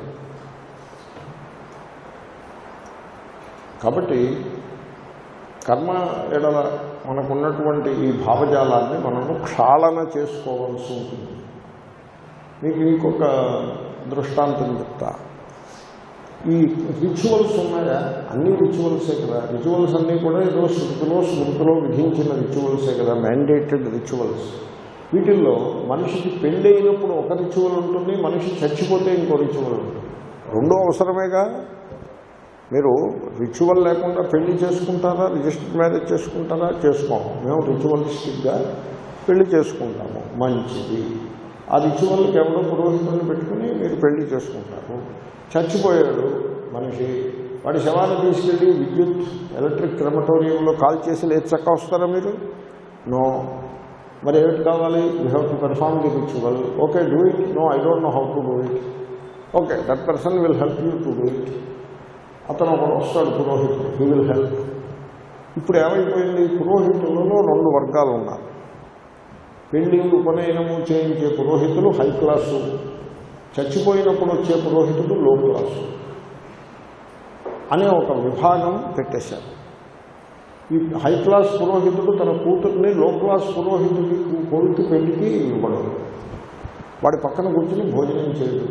కాబట్టి కర్మ ఎడల మనకున్నటువంటి ఈ భావజాలాన్ని మనము క్షాళన చేసుకోవాల్సి ఉంటుంది మీకు ఇంకొక దృష్టాంతం చెప్తా ఈ రిచువల్స్ ఉన్నాయా అన్ని రిచువల్సే కదా రిచువల్స్ అన్నీ కూడా ఏదో శృతిలో స్మృతిలో విధించిన రిచువల్సే కదా మ్యాండేటెడ్ రిచువల్స్ వీటిల్లో మనిషికి పెళ్ళి అయినప్పుడు ఒక రిచువల్ ఉంటుంది మనిషి చచ్చిపోతే ఇంకో రిచువల్ ఉంటుంది రెండో అవసరమేగా మీరు రిచువల్ లేకుండా పెళ్లి చేసుకుంటారా రిజిస్టర్డ్ మ్యారేజ్ చేసుకుంటారా చేసుకోము మేము రిచువలిస్టిక్గా పెళ్లి చేసుకుంటాము మంచిది ఆ రిచువల్కి ఎవరో పురోహితులను పెట్టుకుని మీరు పెళ్లి చేసుకుంటారు చచ్చిపోయాడు మనిషి వాడి శవాన్ని తీసుకెళ్ళి విద్యుత్ ఎలక్ట్రిక్ క్రమటోరియంలో కాల్ చేసి లేదు చక్క వస్తారా మీరు నో మరి ఏమిటి కావాలి you have to perform the ritual okay do it no I don't know how to do it okay that person will help you to do it అతను ఒకడు వస్తాడు పురోహితుడు హీ విల్ హెల్ప్ ఇప్పుడు ఏమైపోయింది పురోహితులలో రెండు వర్గాలు ఉన్నారు పెళ్లి ఉపనయనము చేయించే పురోహితులు హై క్లాసు చచ్చిపోయినప్పుడు వచ్చే పురోహితుడు లో క్లాసు అనే ఒక విభాగం పెట్టేశారు ఈ హై క్లాస్ పురోహితుడు తన కూతుర్ని లో క్లాస్ పురోహితుడి కొడుకు పెళ్లికి ఇవ్వడం వాడి పక్కన కూర్చుని భోజనం చేయడు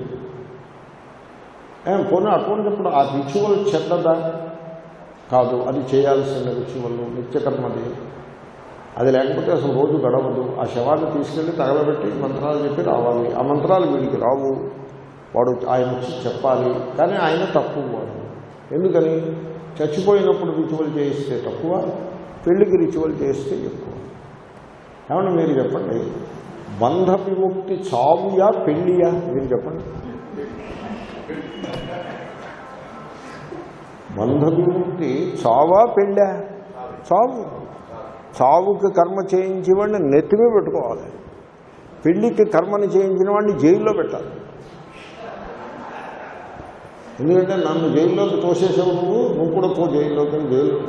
ఏం పోనీ అటువంటిప్పుడు ఆ రిచువల్ చెడ్డదా కాదు అది చేయాల్సిన రిచువల్ నిత్యకర్మది అది లేకపోతే అసలు రోజు గడవదు ఆ శవాన్ని తీసుకెళ్ళి తగలబెట్టి మంత్రాలు చెప్పి రావాలి ఆ మంత్రాలు వీడికి రావు వాడు ఆయన వచ్చి చెప్పాలి కానీ ఆయన తక్కువ వాడు ఎందుకని చచ్చిపోయినప్పుడు రిచువల్ చేయిస్తే తక్కువ పెళ్లికి రిచువల్ చేస్తే ఎక్కువ ఏమన్నా మీరు చెప్పండి బంధ విముక్తి చావుయా పెళ్ళియా మీరు చెప్పండి బంధ విముక్తి చావా పెళ్ళా చావు చావుకి కర్మ చేయించి వాడిని నెత్తిమే పెట్టుకోవాలి పెళ్లికి కర్మని చేయించిన వాడిని జైల్లో పెట్టాలి ఎందుకంటే నన్ను జైల్లోకి తోసేసావు నువ్వు నువ్వు కూడా పో జైల్లోకి జైలు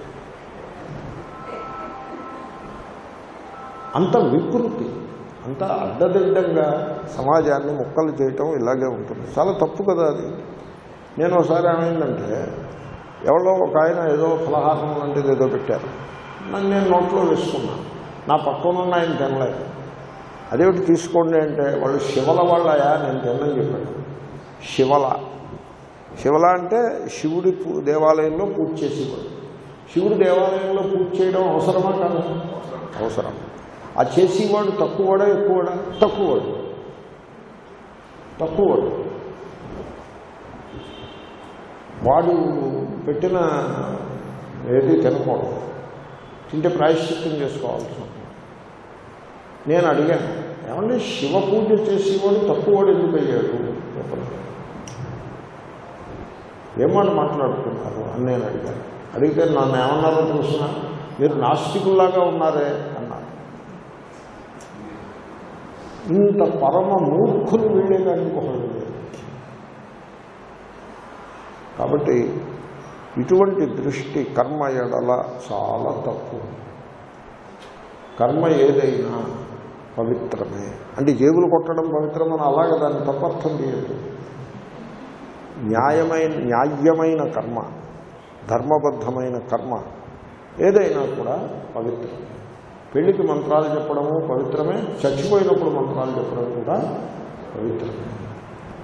అంత వికృతి అంత అడ్డదిడ్డంగా సమాజాన్ని ముక్కలు చేయటం ఇలాగే ఉంటుంది చాలా తప్పు కదా అది నేను ఒకసారి ఏమైందంటే ఎవరో ఒక ఆయన ఏదో ఫలహారం లాంటిది ఏదో పెట్టారు నన్ను నేను నోట్లో వేసుకున్నాను నా పక్కన ఉన్న ఆయన తినలేదు అదేమిటి తీసుకోండి అంటే వాళ్ళు శివల వాళ్ళయా నేను తినని చెప్పాడు శివల శివల అంటే శివుడి పూ- దేవాలయంలో పూజ చేసేవాడు శివుడి దేవాలయంలో పూజ చేయడం అవసరమా కాదు అవసరం ఆ చేసేవాడు తక్కువడా ఎక్కువడా తక్కువడు తక్కువడు వాడు పెట్టిన ఏది తినకూడదు తింటే ప్రాయశ్చిత్తం చేసుకోవాల్సి ఉంటుంది నేను అడిగాను ఏమంటే శివ పూజ చేసేవాడు తక్కువవాడు ఎందుకు అయ్యాడు చెప్పండి ఏమని మాట్లాడుతున్నారు అని నేను అడిగాను అడిగితే నన్ను ఏమన్నారో తెలుసిన మీరు నాస్తికుల్లాగా ఉన్నారే అన్నారు ఇంత పరమ మూర్ఖులు వీళ్ళే కానీ ఇంకొకళ్ళు లేరు కాబట్టి ఇటువంటి దృష్టి కర్మ ఎడల చాలా తప్పు కర్మ ఏదైనా పవిత్రమే అంటే జేబులు కొట్టడం పవిత్రమని అలాగే దాన్ని తప్పర్థం చేయదు న్యాయమైన న్యాయమైన కర్మ ధర్మబద్ధమైన కర్మ ఏదైనా కూడా పవిత్రమే పెళ్లికి మంత్రాలు చెప్పడము పవిత్రమే చచ్చిపోయినప్పుడు మంత్రాలు చెప్పడం కూడా పవిత్రమే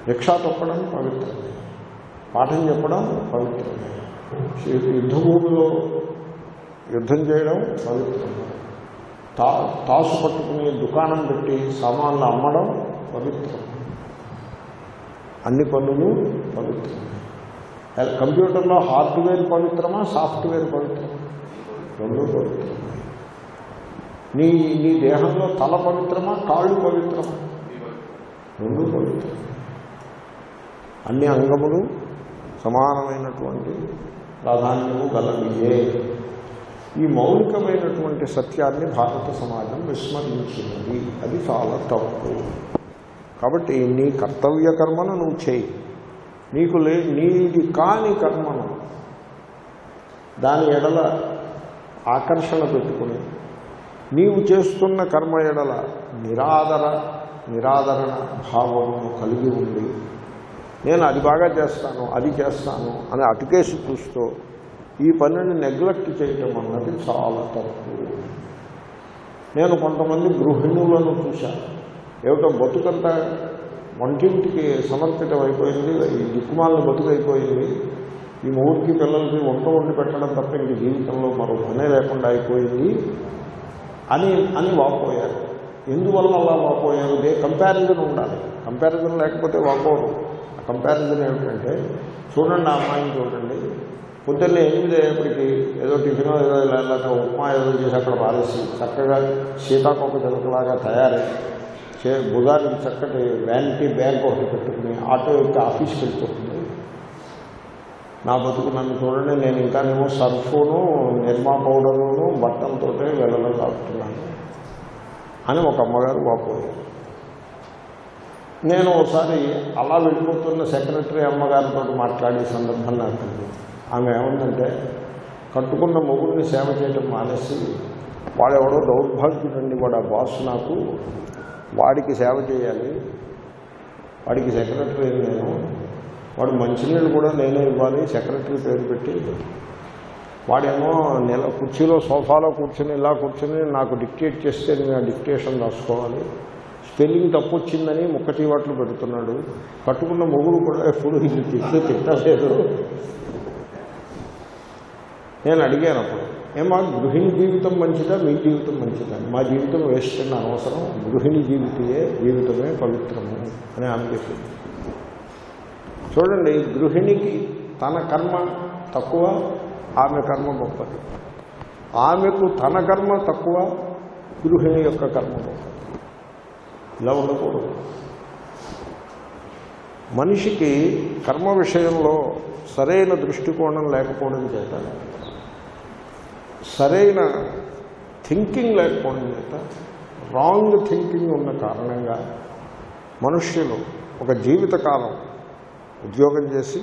రిక్షా తొక్కడం పవిత్రమే పాఠం చెప్పడం పవిత్రమే యుద్ధ భూమిలో యుద్ధం చేయడం పవిత్రమే తా తాసు పట్టుకుని దుకాణం పెట్టి సామాన్లు అమ్మడం పవిత్రం అన్ని పనులు పవిత్రమే కంప్యూటర్లో హార్డ్వేర్ పవిత్రమా సాఫ్ట్వేర్ పవిత్రమా రెండు పవిత్రమే నీ నీ దేహంలో తల పవిత్రమా కాళ్ళు పవిత్రమా రెండు పవిత్రమే అన్ని అంగములు సమానమైనటువంటి ప్రాధాన్యము గలవియే ఈ మౌలికమైనటువంటి సత్యాన్ని భారత సమాజం విస్మరించినది అది చాలా తప్పు కాబట్టి నీ కర్తవ్య కర్మను నువ్వు చేయి నీకు లే నీది కాని కర్మను దాని ఎడల ఆకర్షణ పెట్టుకుని నీవు చేస్తున్న కర్మ ఎడల నిరాదర నిరాదరణ భావమును కలిగి ఉండి నేను అది బాగా చేస్తాను అది చేస్తాను అని అటుకేసి చూస్తూ ఈ పనిని నెగ్లెక్ట్ చేయటం అన్నది చాలా తప్పు నేను కొంతమంది గృహిణులను చూశాను ఏమిటో బతుకంతా వంటింటికి సమర్పితం అయిపోయింది ఈ దిక్కుమాలను బతుకైపోయింది ఈ మూడికి పిల్లలకి వంట వండి పెట్టడం తప్ప ఇంక జీవితంలో మరో పనే లేకుండా అయిపోయింది అని అని వాపోయారు ఎందువల్ల అలా వాపోయారు దే కంపారిజన్ ఉండాలి కంపారిజన్ లేకపోతే వాపోరు ఆ కంపారిజన్ ఏమిటంటే చూడండి ఆ అమ్మాయిని చూడండి పొద్దున్నే ఎనిమిది అయ్యేప్పటికి ఏదో టిఫిన్ ఏదో ఇలా లేకపోతే ఉప్మా ఏదో చేసి అక్కడ పారేసి చక్కగా సీతాకోక చిలకలాగా తయారై చే బుధానికి చక్కటి వ్యానిటీ బ్యాగ్ ఒకటి పెట్టుకుని ఆటో ఎక్కి ఆఫీస్కి వెళ్ళిపోతుంది నా బతుకు నన్ను చూడండి నేను ఇంకానేమో సర్ఫును నిర్మా పౌడరును బట్టలతో వెళ్ళలో తాగుతున్నాను అని ఒక అమ్మగారు వాపోయారు నేను ఒకసారి అలా వెళ్ళిపోతున్న సెక్రటరీ అమ్మగారితో మాట్లాడే సందర్భం నాకు కలిగింది. ఆమె ఏమందంటే కట్టుకున్న మొగుడిని సేవ చేయటం మానేసి వాడెవడో దౌర్భాగ్యుడండి వాడు ఆ బాస్ నాకు వాడికి సేవ చేయాలి వాడికి సెక్రటరీ నేను వాడు మంచినీళ్ళు కూడా నేనే ఇవ్వాలి సెక్రటరీ పేరు పెట్టి వాడేమో నెల కుర్చీలో సోఫాలో కూర్చొని ఇలా కూర్చొని నాకు డిక్టేట్ చేస్తే నేను ఆ డిక్టేషన్ రాసుకోవాలి స్పెల్లింగ్ తప్పు వచ్చిందని ముక్క చీవాట్లు పెడుతున్నాడు కట్టుకున్న మొగుడు కూడా ఎప్పుడు ఇది తిట్లు తిట్టలేదు నేను అడిగాను అప్పుడు ఏమా గృహిణి జీవితం మంచిదా మీ జీవితం మంచిదా మా జీవితం వేస్ట్ అని అనవసరం గృహిణి జీవితయే జీవితమే పవిత్రము అని ఆమె చెప్పింది చూడండి గృహిణికి తన కర్మ తక్కువ ఆమె కర్మ గొప్పది ఆమెకు తన కర్మ తక్కువ గృహిణి యొక్క కర్మ గొప్పది ఇలా ఉండకూడదు మనిషికి కర్మ విషయంలో సరైన దృష్టికోణం లేకపోవడం చేత సరైన థింకింగ్ లేకపోవడం చేత రాంగ్ థింకింగ్ ఉన్న కారణంగా మనుష్యులు ఒక జీవితకాలం ఉద్యోగం చేసి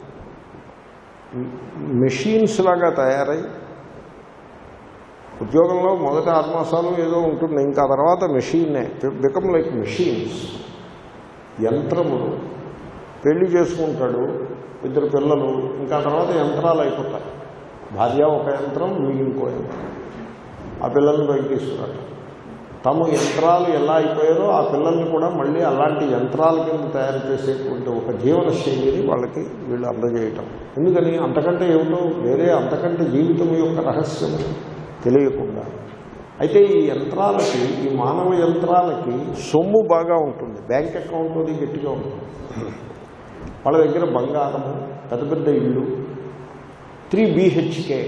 మెషీన్స్ లాగా తయారై ఉద్యోగంలో మొదటి ఆరు మాసాలు ఏదో ఉంటుంది ఇంకా తర్వాత మెషీన్నే బికమ్ లైక్ మెషీన్స్ యంత్రములు పెళ్లి చేసుకుంటాడు ఇద్దరు పిల్లలు ఇంకా తర్వాత యంత్రాలు అయిపోతాయి భార్య ఒక యంత్రం వీడు ఇంకో యంత్రం ఆ పిల్లల్ని బయట తీసుకురాడు తాము యంత్రాలు ఎలా అయిపోయారో ఆ పిల్లల్ని కూడా మళ్ళీ అలాంటి యంత్రాల కింద తయారు చేసేటువంటి ఒక జీవన శైలిని వాళ్ళకి వీళ్ళు అందజేయటం ఎందుకని అంతకంటే ఏమిటో వేరే అంతకంటే జీవితం యొక్క రహస్యం తెలియకుండా అయితే ఈ యంత్రాలకి ఈ మానవ యంత్రాలకి సొమ్ము బాగా ఉంటుంది బ్యాంక్ అకౌంట్ అది గట్టిగా ఉంటుంది వాళ్ళ దగ్గర బంగారము పెద్ద పెద్ద ఇల్లు త్రీ బీహెచ్కే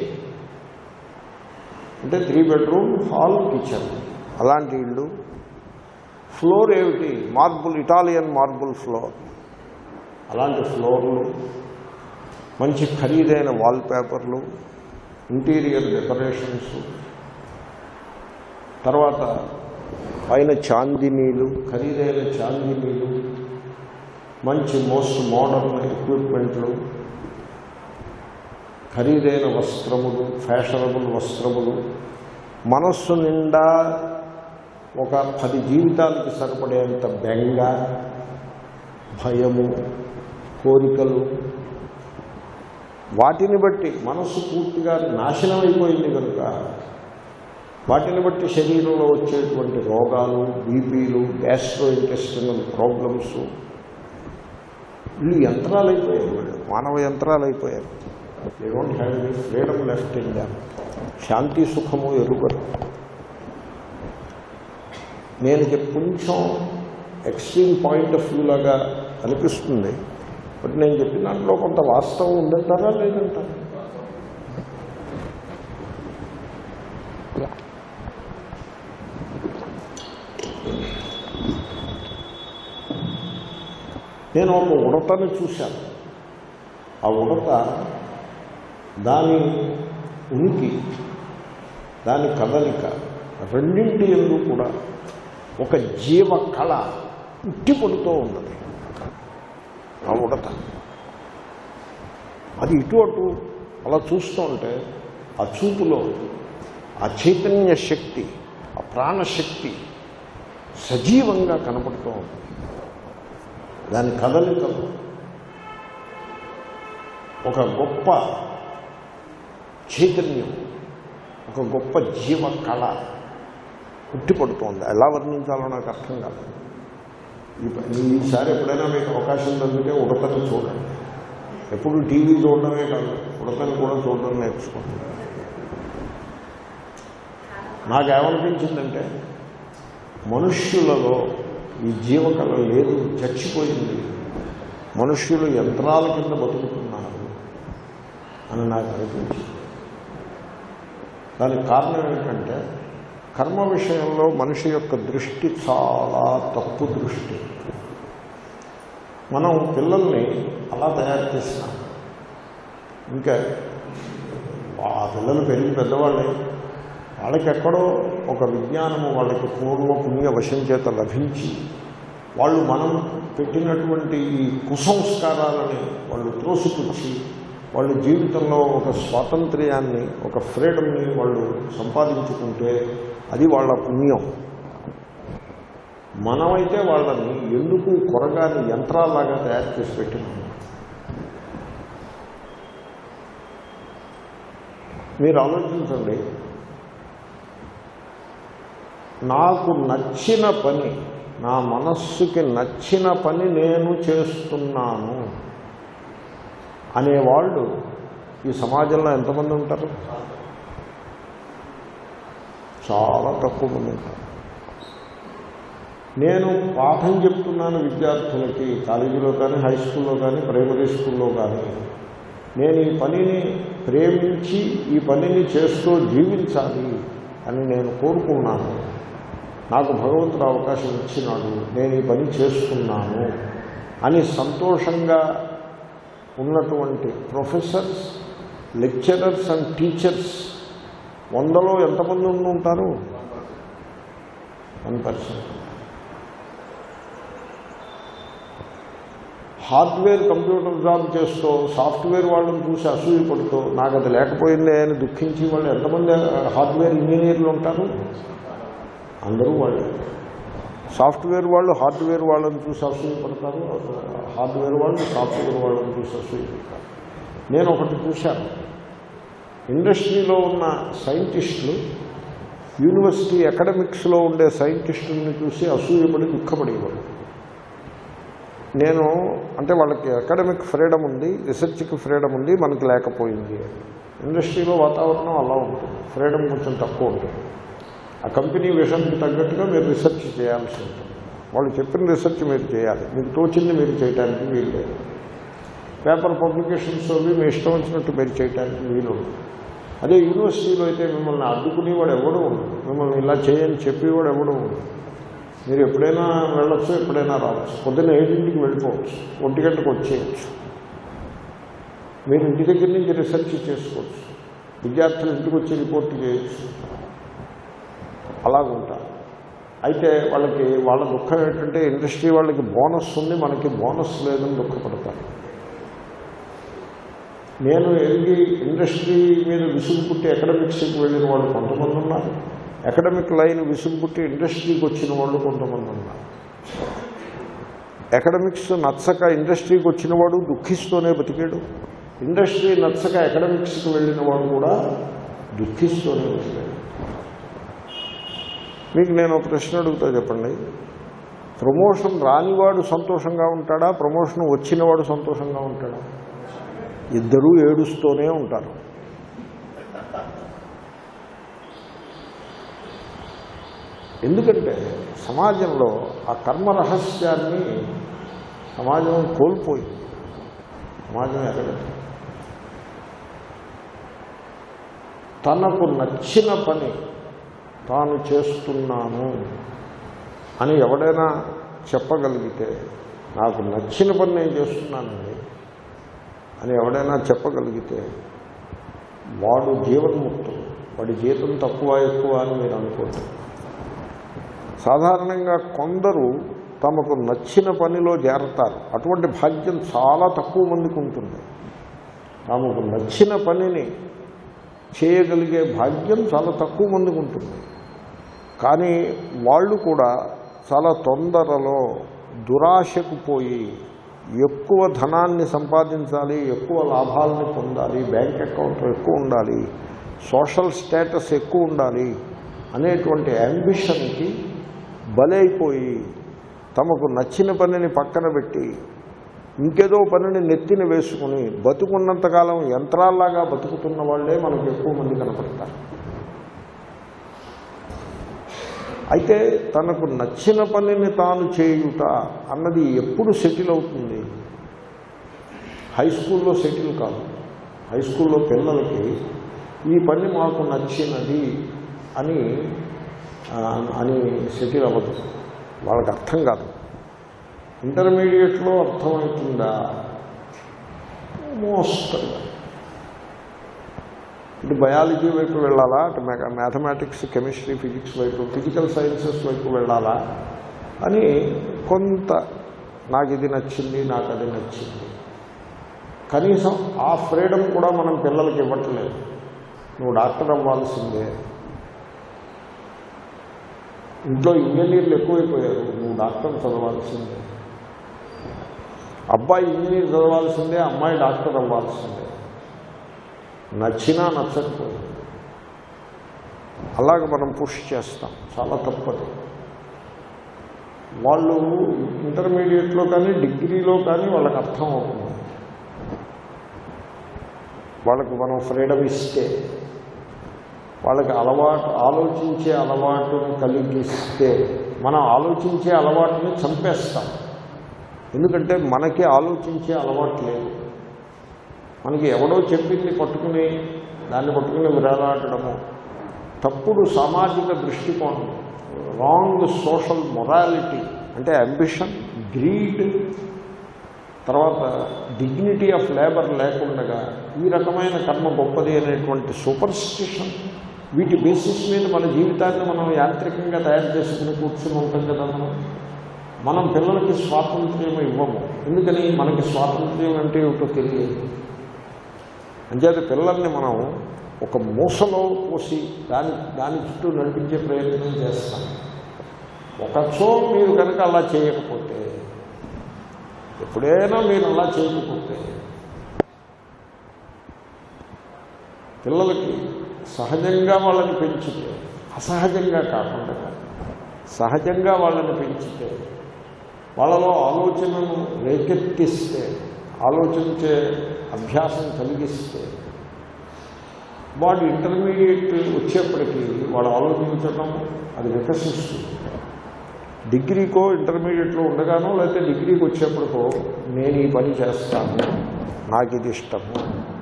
అంటే త్రీ బెడ్రూమ్ హాల్ కిచెన్ అలాంటి ఇల్లు ఫ్లోర్ ఏమిటి మార్బుల్ ఇటాలియన్ మార్బుల్ ఫ్లోర్ అలాంటి ఫ్లోర్లు మంచి ఖరీదైన వాల్ పేపర్లు ఇంటీరియర్ డెకరేషన్స్ తర్వాత పైన చాందినీలు ఖరీదైన చాందినీలు మంచి మోస్ట్ మోడర్న్ ఎక్విప్మెంట్లు ఖరీదైన వస్త్రములు ఫ్యాషనబుల్ వస్త్రములు మనస్సు నిండా ఒక పది జీవితాలకి సరిపడేంత బెంగ భయము కోరికలు వాటిని బట్టి మనస్సు పూర్తిగా నాశనం అయిపోయింది కనుక వాటిని బట్టి శరీరంలో వచ్చేటువంటి రోగాలు బీపీలు గ్యాస్ట్రో ఇంటెస్టినల్ ప్రాబ్లమ్స్ వీళ్ళు యంత్రాలు అయిపోయారు వీళ్ళు మానవ యంత్రాలు అయిపోయారు they don't have any freedom left in them శాంతి సుఖము ఎరుగరు నేను చెప్పి కొంచెం ఎక్స్ట్రీమ్ పాయింట్ ఆఫ్ వ్యూ లాగా అనిపిస్తుంది బట్ నేను చెప్పిన దాంట్లో కొంత వాస్తవం ఉందంటారా లేదంటారా నేను ఒక ఉడతని చూశాను ఆ ఉడత దాని ఉనికి దాని కదలిక రెండింటి ఎందు కూడా ఒక జీవ కళ ఉట్టిపడుతూ ఉన్నది ఆ ఉడత అది ఇటు అటు అలా చూస్తూ ఉంటే ఆ చూపులో ఆ చైతన్య శక్తి ఆ ప్రాణశక్తి సజీవంగా కనపడుతూ ఉంది దాని కదలికలు ఒక గొప్ప చైతన్యం ఒక గొప్ప జీవ కళ పుట్టిపడుతోంది ఎలా వర్ణించాలో నాకు అర్థం కాదు ఈ ప- ఈసారి ఎప్పుడైనా మీకు అవకాశం దొరికితే ఉడతను చూడండి ఎప్పుడు టీవీ చూడడమే కాదు ఉడతను కూడా చూడడం నేర్చుకోండి నాకేమనిపించిందంటే మనుష్యులలో ఈ జీవకళ లేదు చచ్చిపోయింది మనుష్యులు యంత్రాల కింద బతుకుతున్నారు అని నాకు అనిపించింది దానికి కారణం ఏంటంటే కర్మ విషయంలో మనిషి యొక్క దృష్టి చాలా తప్పు దృష్టి మనం పిల్లల్ని అలా తయారు చేసినాం ఇంకా ఆ పిల్లలు పెరిగి పెద్దవాళ్ళే వాళ్ళకి ఎక్కడో ఒక విజ్ఞానము వాళ్ళకి పూర్వ పుణ్య వశం చేత లభించి వాళ్ళు మనం పెట్టినటువంటి ఈ కుసంస్కారాలని వాళ్ళు త్రోసిపుచ్చి వాళ్ళు జీవితంలో ఒక స్వాతంత్ర్యాన్ని ఒక ఫ్రీడమ్ని వాళ్ళు సంపాదించుకుంటే అది వాళ్ళ పుణ్యం మనమైతే వాళ్ళని ఎందుకు కొరగాని యంత్రాల్లాగా తయారు చేసి పెట్టినాము మీరు ఆలోచించండి నాకు నచ్చిన పని నా మనస్సుకి నచ్చిన పని నేను చేస్తున్నాను అనేవాళ్ళు ఈ సమాజంలో ఎంతమంది ఉంటారు చాలా తక్కువ మంది ఉంటారు నేను పాఠం చెప్తున్నాను విద్యార్థులకి కాలేజీలో కానీ హై స్కూల్లో కానీ ప్రైమరీ స్కూల్లో కానీ నేను ఈ పనిని ప్రేమించి ఈ పనిని చేస్తూ జీవించాలి అని నేను కోరుకున్నాను నాకు భగవంతుడు అవకాశం ఇచ్చినాడు నేను ఈ పని చేస్తున్నాను అని సంతోషంగా ఉన్నటువంటి ప్రొఫెసర్స్ లెక్చరర్స్ అండ్ టీచర్స్ వందలో ఎంతమంది ఉండి ఉంటారు one percent hardware computer job చేస్తూ సాఫ్ట్వేర్ వాళ్ళని చూసి అసూయ పడుతూ నాకు అది లేకపోయిందే అని దుఃఖించి వాళ్ళు ఎంతమంది హార్డ్వేర్ ఇంజనీర్లు ఉంటారు అందరూ వాళ్ళే సాఫ్ట్వేర్ వాళ్ళు హార్డ్వేర్ వాళ్ళని చూసి అసూయ పడతారు హార్డ్వేర్ వాళ్ళు సాఫ్ట్వేర్ వాళ్ళని చూసి అసూయ పడతారు నేను ఒకటి చూశాను ఇండస్ట్రీలో ఉన్న సైంటిస్టులు యూనివర్సిటీ అకాడమిక్స్లో ఉండే సైంటిస్టుల్ని చూసి అసూయపడి దుఃఖపడేవాళ్ళు నేను అంటే వాళ్ళకి అకాడమిక్ ఫ్రీడమ్ ఉంది రీసెర్చ్కి ఫ్రీడమ్ ఉంది మనకి లేకపోయింది ఇండస్ట్రీలో వాతావరణం అలా ఉంటుంది ఫ్రీడమ్ కొంచెం తక్కువ ఉంటుంది ఆ కంపెనీ విషయానికి తగ్గట్టుగా మీరు రీసెర్చ్ చేయాల్సి ఉంటుంది వాళ్ళు చెప్పిన రీసెర్చ్ మీరు చేయాలి మీకు తోచింది మీరు చేయడానికి వీలు లేదు పేపర్ పబ్లికేషన్స్ అవి మీ ఇష్టం వచ్చినట్టు మీరు చేయడానికి వీలు ఉంది అదే యూనివర్సిటీలో అయితే మిమ్మల్ని అడ్డుకునేవాడు ఎవడూ ఉండదు మిమ్మల్ని ఇలా చేయని చెప్పేవాడు ఎవడూ ఉండదు మీరు ఎప్పుడైనా వెళ్ళొచ్చు ఎప్పుడైనా రావచ్చు పొద్దున్న ఏడింటికి వెళ్ళిపోవచ్చు ఒంటి గంటకు వచ్చేయచ్చు మీరు ఇంటి దగ్గర నుంచి రీసెర్చ్ చేసుకోవచ్చు విద్యార్థులు ఇంటికి వచ్చి రిపోర్ట్ చేయొచ్చు అలాగుంటారు అయితే వాళ్ళకి వాళ్ళ దుఃఖం ఏంటంటే ఇండస్ట్రీ వాళ్ళకి బోనస్ ఉంది మనకి బోనస్ లేదని దుఃఖపడతారు నేను ఎరిగి ఇండస్ట్రీ మీద విసుగు పుట్టి అకాడమిక్స్కి వెళ్ళిన వాళ్ళు కొంతమంది ఉన్నారు అకాడమిక్ లైన్ విసుగు పుట్టి ఇండస్ట్రీకి వచ్చిన వాళ్ళు కొంతమంది ఉన్నారు అకాడమిక్స్ నచ్చక ఇండస్ట్రీకి వచ్చిన వాడు దుఃఖిస్తూనే బతికాడు ఇండస్ట్రీ నచ్చక అకాడమిక్స్కి వెళ్ళిన వాడు కూడా దుఃఖిస్తూనే బతికాడు మీకు నేను ఒక ప్రశ్న అడుగుతా చెప్పండి ప్రమోషన్ రానివాడు సంతోషంగా ఉంటాడా ప్రమోషన్ వచ్చినవాడు సంతోషంగా ఉంటాడా ఇద్దరూ ఏడుస్తూనే ఉంటారు ఎందుకంటే సమాజంలో ఆ కర్మ రహస్యాన్ని సమాజం కోల్పోయింది సమాజం ఎదగదు తనకు నచ్చిన పని తాను చేస్తున్నాను అని ఎవడైనా చెప్పగలిగితే నాకు నచ్చిన పని నేను చేస్తున్నానండి అని ఎవడైనా చెప్పగలిగితే వాడు జీవన్ముక్తుడు వాడి జీతం తక్కువ ఎక్కువ అని మీరు అనుకోండి సాధారణంగా కొందరు తమకు నచ్చిన పనిలో చేరతారు అటువంటి భాగ్యం చాలా తక్కువ మందికి ఉంటుంది తమకు నచ్చిన పనిని చేయగలిగే భాగ్యం చాలా తక్కువ మందికి ఉంటుంది కానీ వాళ్ళు కూడా చాలా తొందరలో దురాశకు పోయి ఎక్కువ ధనాన్ని సంపాదించాలి ఎక్కువ లాభాలని పొందాలి బ్యాంక్ అకౌంట్ ఎక్కువ ఉండాలి సోషల్ స్టేటస్ ఎక్కువ ఉండాలి అనేటువంటి అంబిషన్కి బలైపోయి తమకు నచ్చిన పనిని పక్కన పెట్టి ఇంకేదో పనిని నెత్తిన వేసుకుని బతుకున్నంతకాలం యంత్రాల్లాగా బతుకుతున్న వాళ్ళే మనకు ఎక్కువ మంది కనపడతారు అయితే తనకు నచ్చిన పనిని తాను చేయుట అన్నది ఎప్పుడు సెటిల్ అవుతుంది హై స్కూల్లో సెటిల్ కాదు హై స్కూల్లో పిల్లలకి ఈ పని మాకు నచ్చినది అని ఆ, అని సెటిల్ అవ్వదు వాళ్ళకి అర్థం కాదు ఇంటర్మీడియట్లో అర్థమవుతుందా మోస్తరుగా ఇటు బయాలజీ వైపు వెళ్ళాలా అటు మ్యాథమెటిక్స్ కెమిస్ట్రీ ఫిజిక్స్ వైపు ఫిజికల్ సైన్సెస్ వైపు వెళ్ళాలా అని కొంత నాకు ఇది నచ్చింది నాకు అది నచ్చింది కనీసం ఆ ఫ్రీడమ్ కూడా మనం పిల్లలకి ఇవ్వట్లేదు నువ్వు డాక్టర్ అవ్వాల్సిందే ఇంట్లో ఇంజనీర్లు ఎక్కువైపోయారు నువ్వు డాక్టర్ చదవాల్సిందే అబ్బాయి ఇంజనీర్ చదవాల్సిందే అమ్మాయి డాక్టర్ అవ్వాల్సిందే నచ్చినా నచ్చకపోయింది అలాగ మనం పుష్ చేస్తాం చాలా తప్పదు వాళ్ళు ఇంటర్మీడియట్లో కానీ డిగ్రీలో కానీ వాళ్ళకి అర్థం అవుతుంది వాళ్ళకి మనం ఫ్రీడమ్ ఇస్తే వాళ్ళకి అలవాటు ఆలోచించే అలవాటుని కలిగిస్తే మనం ఆలోచించే అలవాటుని చంపేస్తాం ఎందుకంటే మనకి ఆలోచించే అలవాటు లేదు మనకి ఎవడో చెప్పింది పట్టుకుని దాన్ని పట్టుకుని విరాలాడము తప్పుడు సామాజిక దృష్టికోణం రాంగ్ సోషల్ మొరాలిటీ అంటే అంబిషన్ గ్రీడ్ తర్వాత డిగ్నిటీ ఆఫ్ లేబర్ లేకుండా ఈ రకమైన కర్మ గొప్పది అనేటువంటి సూపర్స్టిషన్ వీటి బేసిస్ మీద మన జీవితాన్ని మనం యాంత్రికంగా తయారు చేసుకుని కూర్చుని ఉంటాం కదా మనం మనం పిల్లలకి స్వాతంత్ర్యం ఇవ్వము ఎందుకని మనకి స్వాతంత్ర్యం అంటే ఏమిటో తెలియదు అంచేత పిల్లల్ని మనం ఒక మూసలో పోసి దాని దాని చుట్టూ నడిపించే ప్రయత్నం చేస్తాం ఒకచో మీరు కనుక అలా చేయకపోతే ఎప్పుడైనా మీరు అలా చేయకపోతే పిల్లలకి సహజంగా వాళ్ళని పెంచితే అసహజంగా కాకుండా సహజంగా వాళ్ళని పెంచితే వాళ్ళలో ఆలోచనను రేకెత్తిస్తే ఆలోచించే అభ్యాసం కలిగిస్తే వాడు ఇంటర్మీడియట్ వచ్చేప్పటికీ వాడు ఆలోచించడం అది వికసిస్తుంది డిగ్రీకో ఇంటర్మీడియట్లో ఉండగానో లేకపోతే డిగ్రీకి వచ్చేప్పటికో నేను ఈ పని చేస్తాను నాకు ఇది ఇష్టము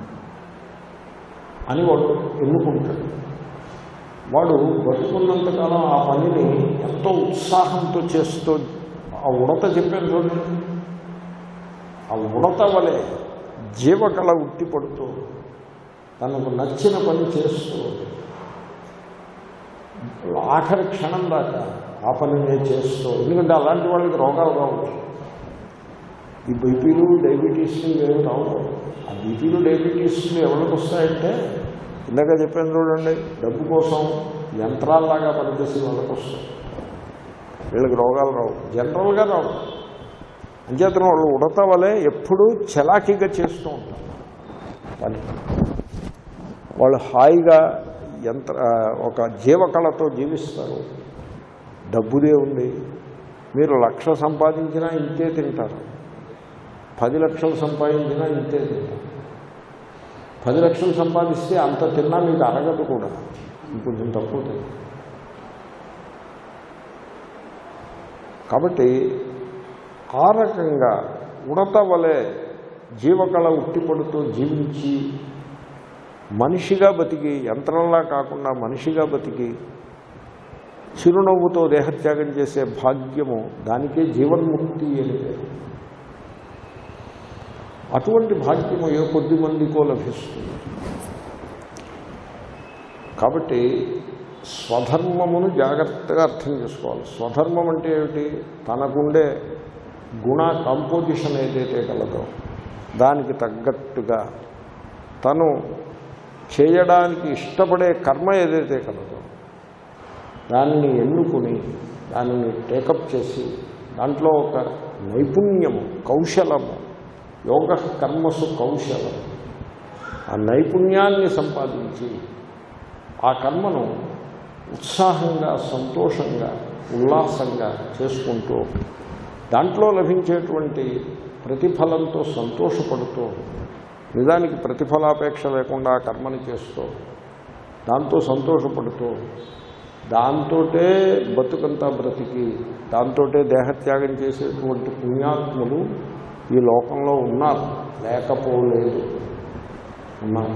అని వాడు ఎన్నుకుంటాడు వాడు బతుకున్నంతకాలం ఆ పనిని ఎంతో ఉత్సాహంతో చేస్తూ ఆ ఉడత చెప్పాను చూడండి ఆ ఉడత వలె జీవకళ ఉట్టిపడుతూ తనకు నచ్చిన పని చేస్తూ ఆఖరి క్షణం దాకా ఆ పనినే చేస్తూ ఎందుకంటే అలాంటి వాళ్ళకి రోగాలు రావచ్చు ఈ బీపీలు డయాబెటీస్లు ఏమి రావు ఆ బీపీలు డయాబెటీస్లు ఎవరికి వస్తాయంటే ఇందాక చెప్పాను చూడండి డబ్బు కోసం యంత్రాల్లాగా పనిచేసే వాళ్ళకి వస్తాయి వీళ్ళకి రోగాలు రావు జనరల్గా రావు అంచేతన వాళ్ళు ఉడత వలె ఎప్పుడూ చలాకీగా చేస్తూ ఉంటారు పని వాళ్ళు హాయిగా యంత్ర ఒక జీవకళతో జీవిస్తారు డబ్బుదే ఉంది మీరు లక్ష సంపాదించినా ఇంతే తింటారు పది లక్షలు సంపాదించినా ఇంతే తింటారు పది లక్షలు సంపాదిస్తే అంత తిన్నా మీకు అరగదు కూడా ఇంకొంచెం తక్కువ తింటారు కాబట్టి ఆ రకంగా ఉడత వలె జీవకళ ఉట్టిపడుతూ జీవించి మనిషిగా బతికి యంత్రంలా కాకుండా మనిషిగా బతికి చిరునవ్వుతో దేహత్యాగం చేసే భాగ్యము దానికే జీవన్ముక్తి అని పేరు అటువంటి భాగ్యము ఏ కొద్ది మందికో లభిస్తుంది కాబట్టి స్వధర్మమును జాగ్రత్తగా అర్థం చేసుకోవాలి స్వధర్మం అంటే ఏమిటి తనకుండే గుణ కంపోజిషన్ ఏదైతే కలదో దానికి తగ్గట్టుగా తను చేయడానికి ఇష్టపడే కర్మ ఏదైతే కలదో దానిని ఎన్నుకుని దానిని టేకప్ చేసి దాంట్లో ఒక నైపుణ్యము కౌశలము యోగ కర్మసు కౌశలం ఆ నైపుణ్యాన్ని సంపాదించి ఆ కర్మను ఉత్సాహంగా సంతోషంగా ఉల్లాసంగా చేసుకుంటూ దాంట్లో లభించేటువంటి ప్రతిఫలంతో సంతోషపడుతూ నిజానికి ప్రతిఫలాపేక్ష లేకుండా ఆ కర్మని చేస్తూ దాంతో సంతోషపడుతూ దాంతోటే బతుకంతా బ్రతికి దాంతోటే దేహత్యాగం చేసేటువంటి పుణ్యాత్ములు ఈ లోకంలో ఉన్నారు లేకపోలేదు ఉన్నారు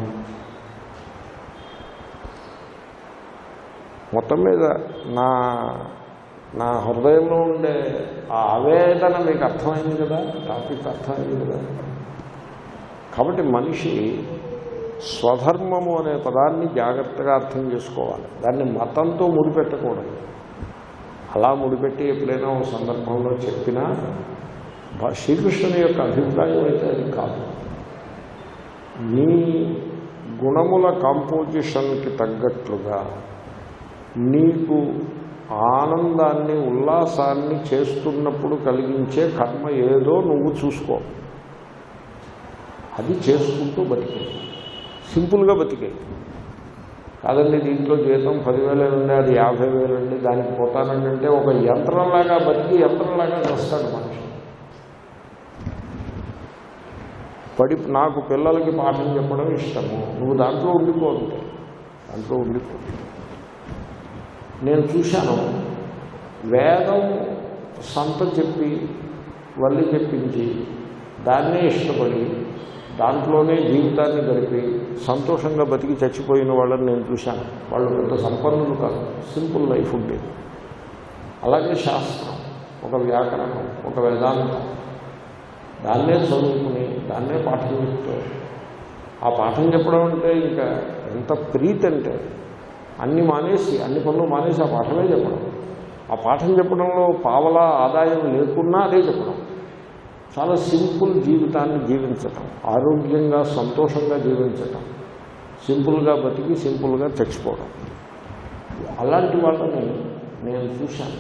మొత్తం మీద నా నా హృదయంలో ఉండే ఆ ఆవేదన మీకు అర్థమైంది కదా టాపిక్ అర్థమైంది కదా కాబట్టి మనిషి స్వధర్మము అనే పదాన్ని జాగ్రత్తగా అర్థం చేసుకోవాలి దాన్ని మతంతో ముడిపెట్టకూడదు అలా ముడిపెట్టి ఎప్పుడైనా ఒక సందర్భంలో చెప్పినా భ- శ్రీకృష్ణుని యొక్క అభిప్రాయం అయితే అది కాదు నీ గుణముల కాంపోజిషన్కి తగ్గట్లుగా నీకు ఆనందాన్ని ఉల్లాసాన్ని చేస్తున్నప్పుడు కలిగించే కర్మ ఏదో నువ్వు చూసుకో అది చేసుకుంటూ బతికే సింపుల్గా బతికే కాదండి దీంట్లో జీతం పదివేలు ఉండి అది యాభై వేలు ఉండి దానికి పోతానండి అంటే ఒక యంత్రంలాగా బతికి యంత్రంలాగా చేస్తాడు మనిషి పడి నాకు పిల్లలకి పాఠం చెప్పడం ఇష్టము నువ్వు దాంట్లో ఉండిపో అంటే దాంట్లో ఉండిపో నేను చూశాను వేదం సంత చెప్పి వల్లి చెప్పించి దాన్నే ఇష్టపడి దాంట్లోనే జీవితాన్ని గడిపి సంతోషంగా బతికి చచ్చిపోయిన వాళ్ళని నేను చూశాను వాళ్ళు పెద్ద సంపన్నులు కాదు సింపుల్ లైఫ్ ఉండేది అలాగే శాస్త్రం ఒక వ్యాకరణం ఒక వేదాంతం దాన్నే చదువుకుని దాన్నే పాఠం చెప్తూ ఆ పాఠం చెప్పడం అంటే ఇంకా ఎంత ప్రీతి అంటే అన్ని మానేసి అన్ని పనులు మానేసి ఆ పాఠమే చెప్పడం ఆ పాఠం చెప్పడంలో పావలా ఆదాయం లేకున్నా అదే చెప్పడం చాలా సింపుల్ జీవితాన్ని జీవించటం ఆరోగ్యంగా సంతోషంగా జీవించటం సింపుల్గా బతికి సింపుల్గా చచ్చిపోవడం అలాంటి వాళ్ళని నేను చూశాను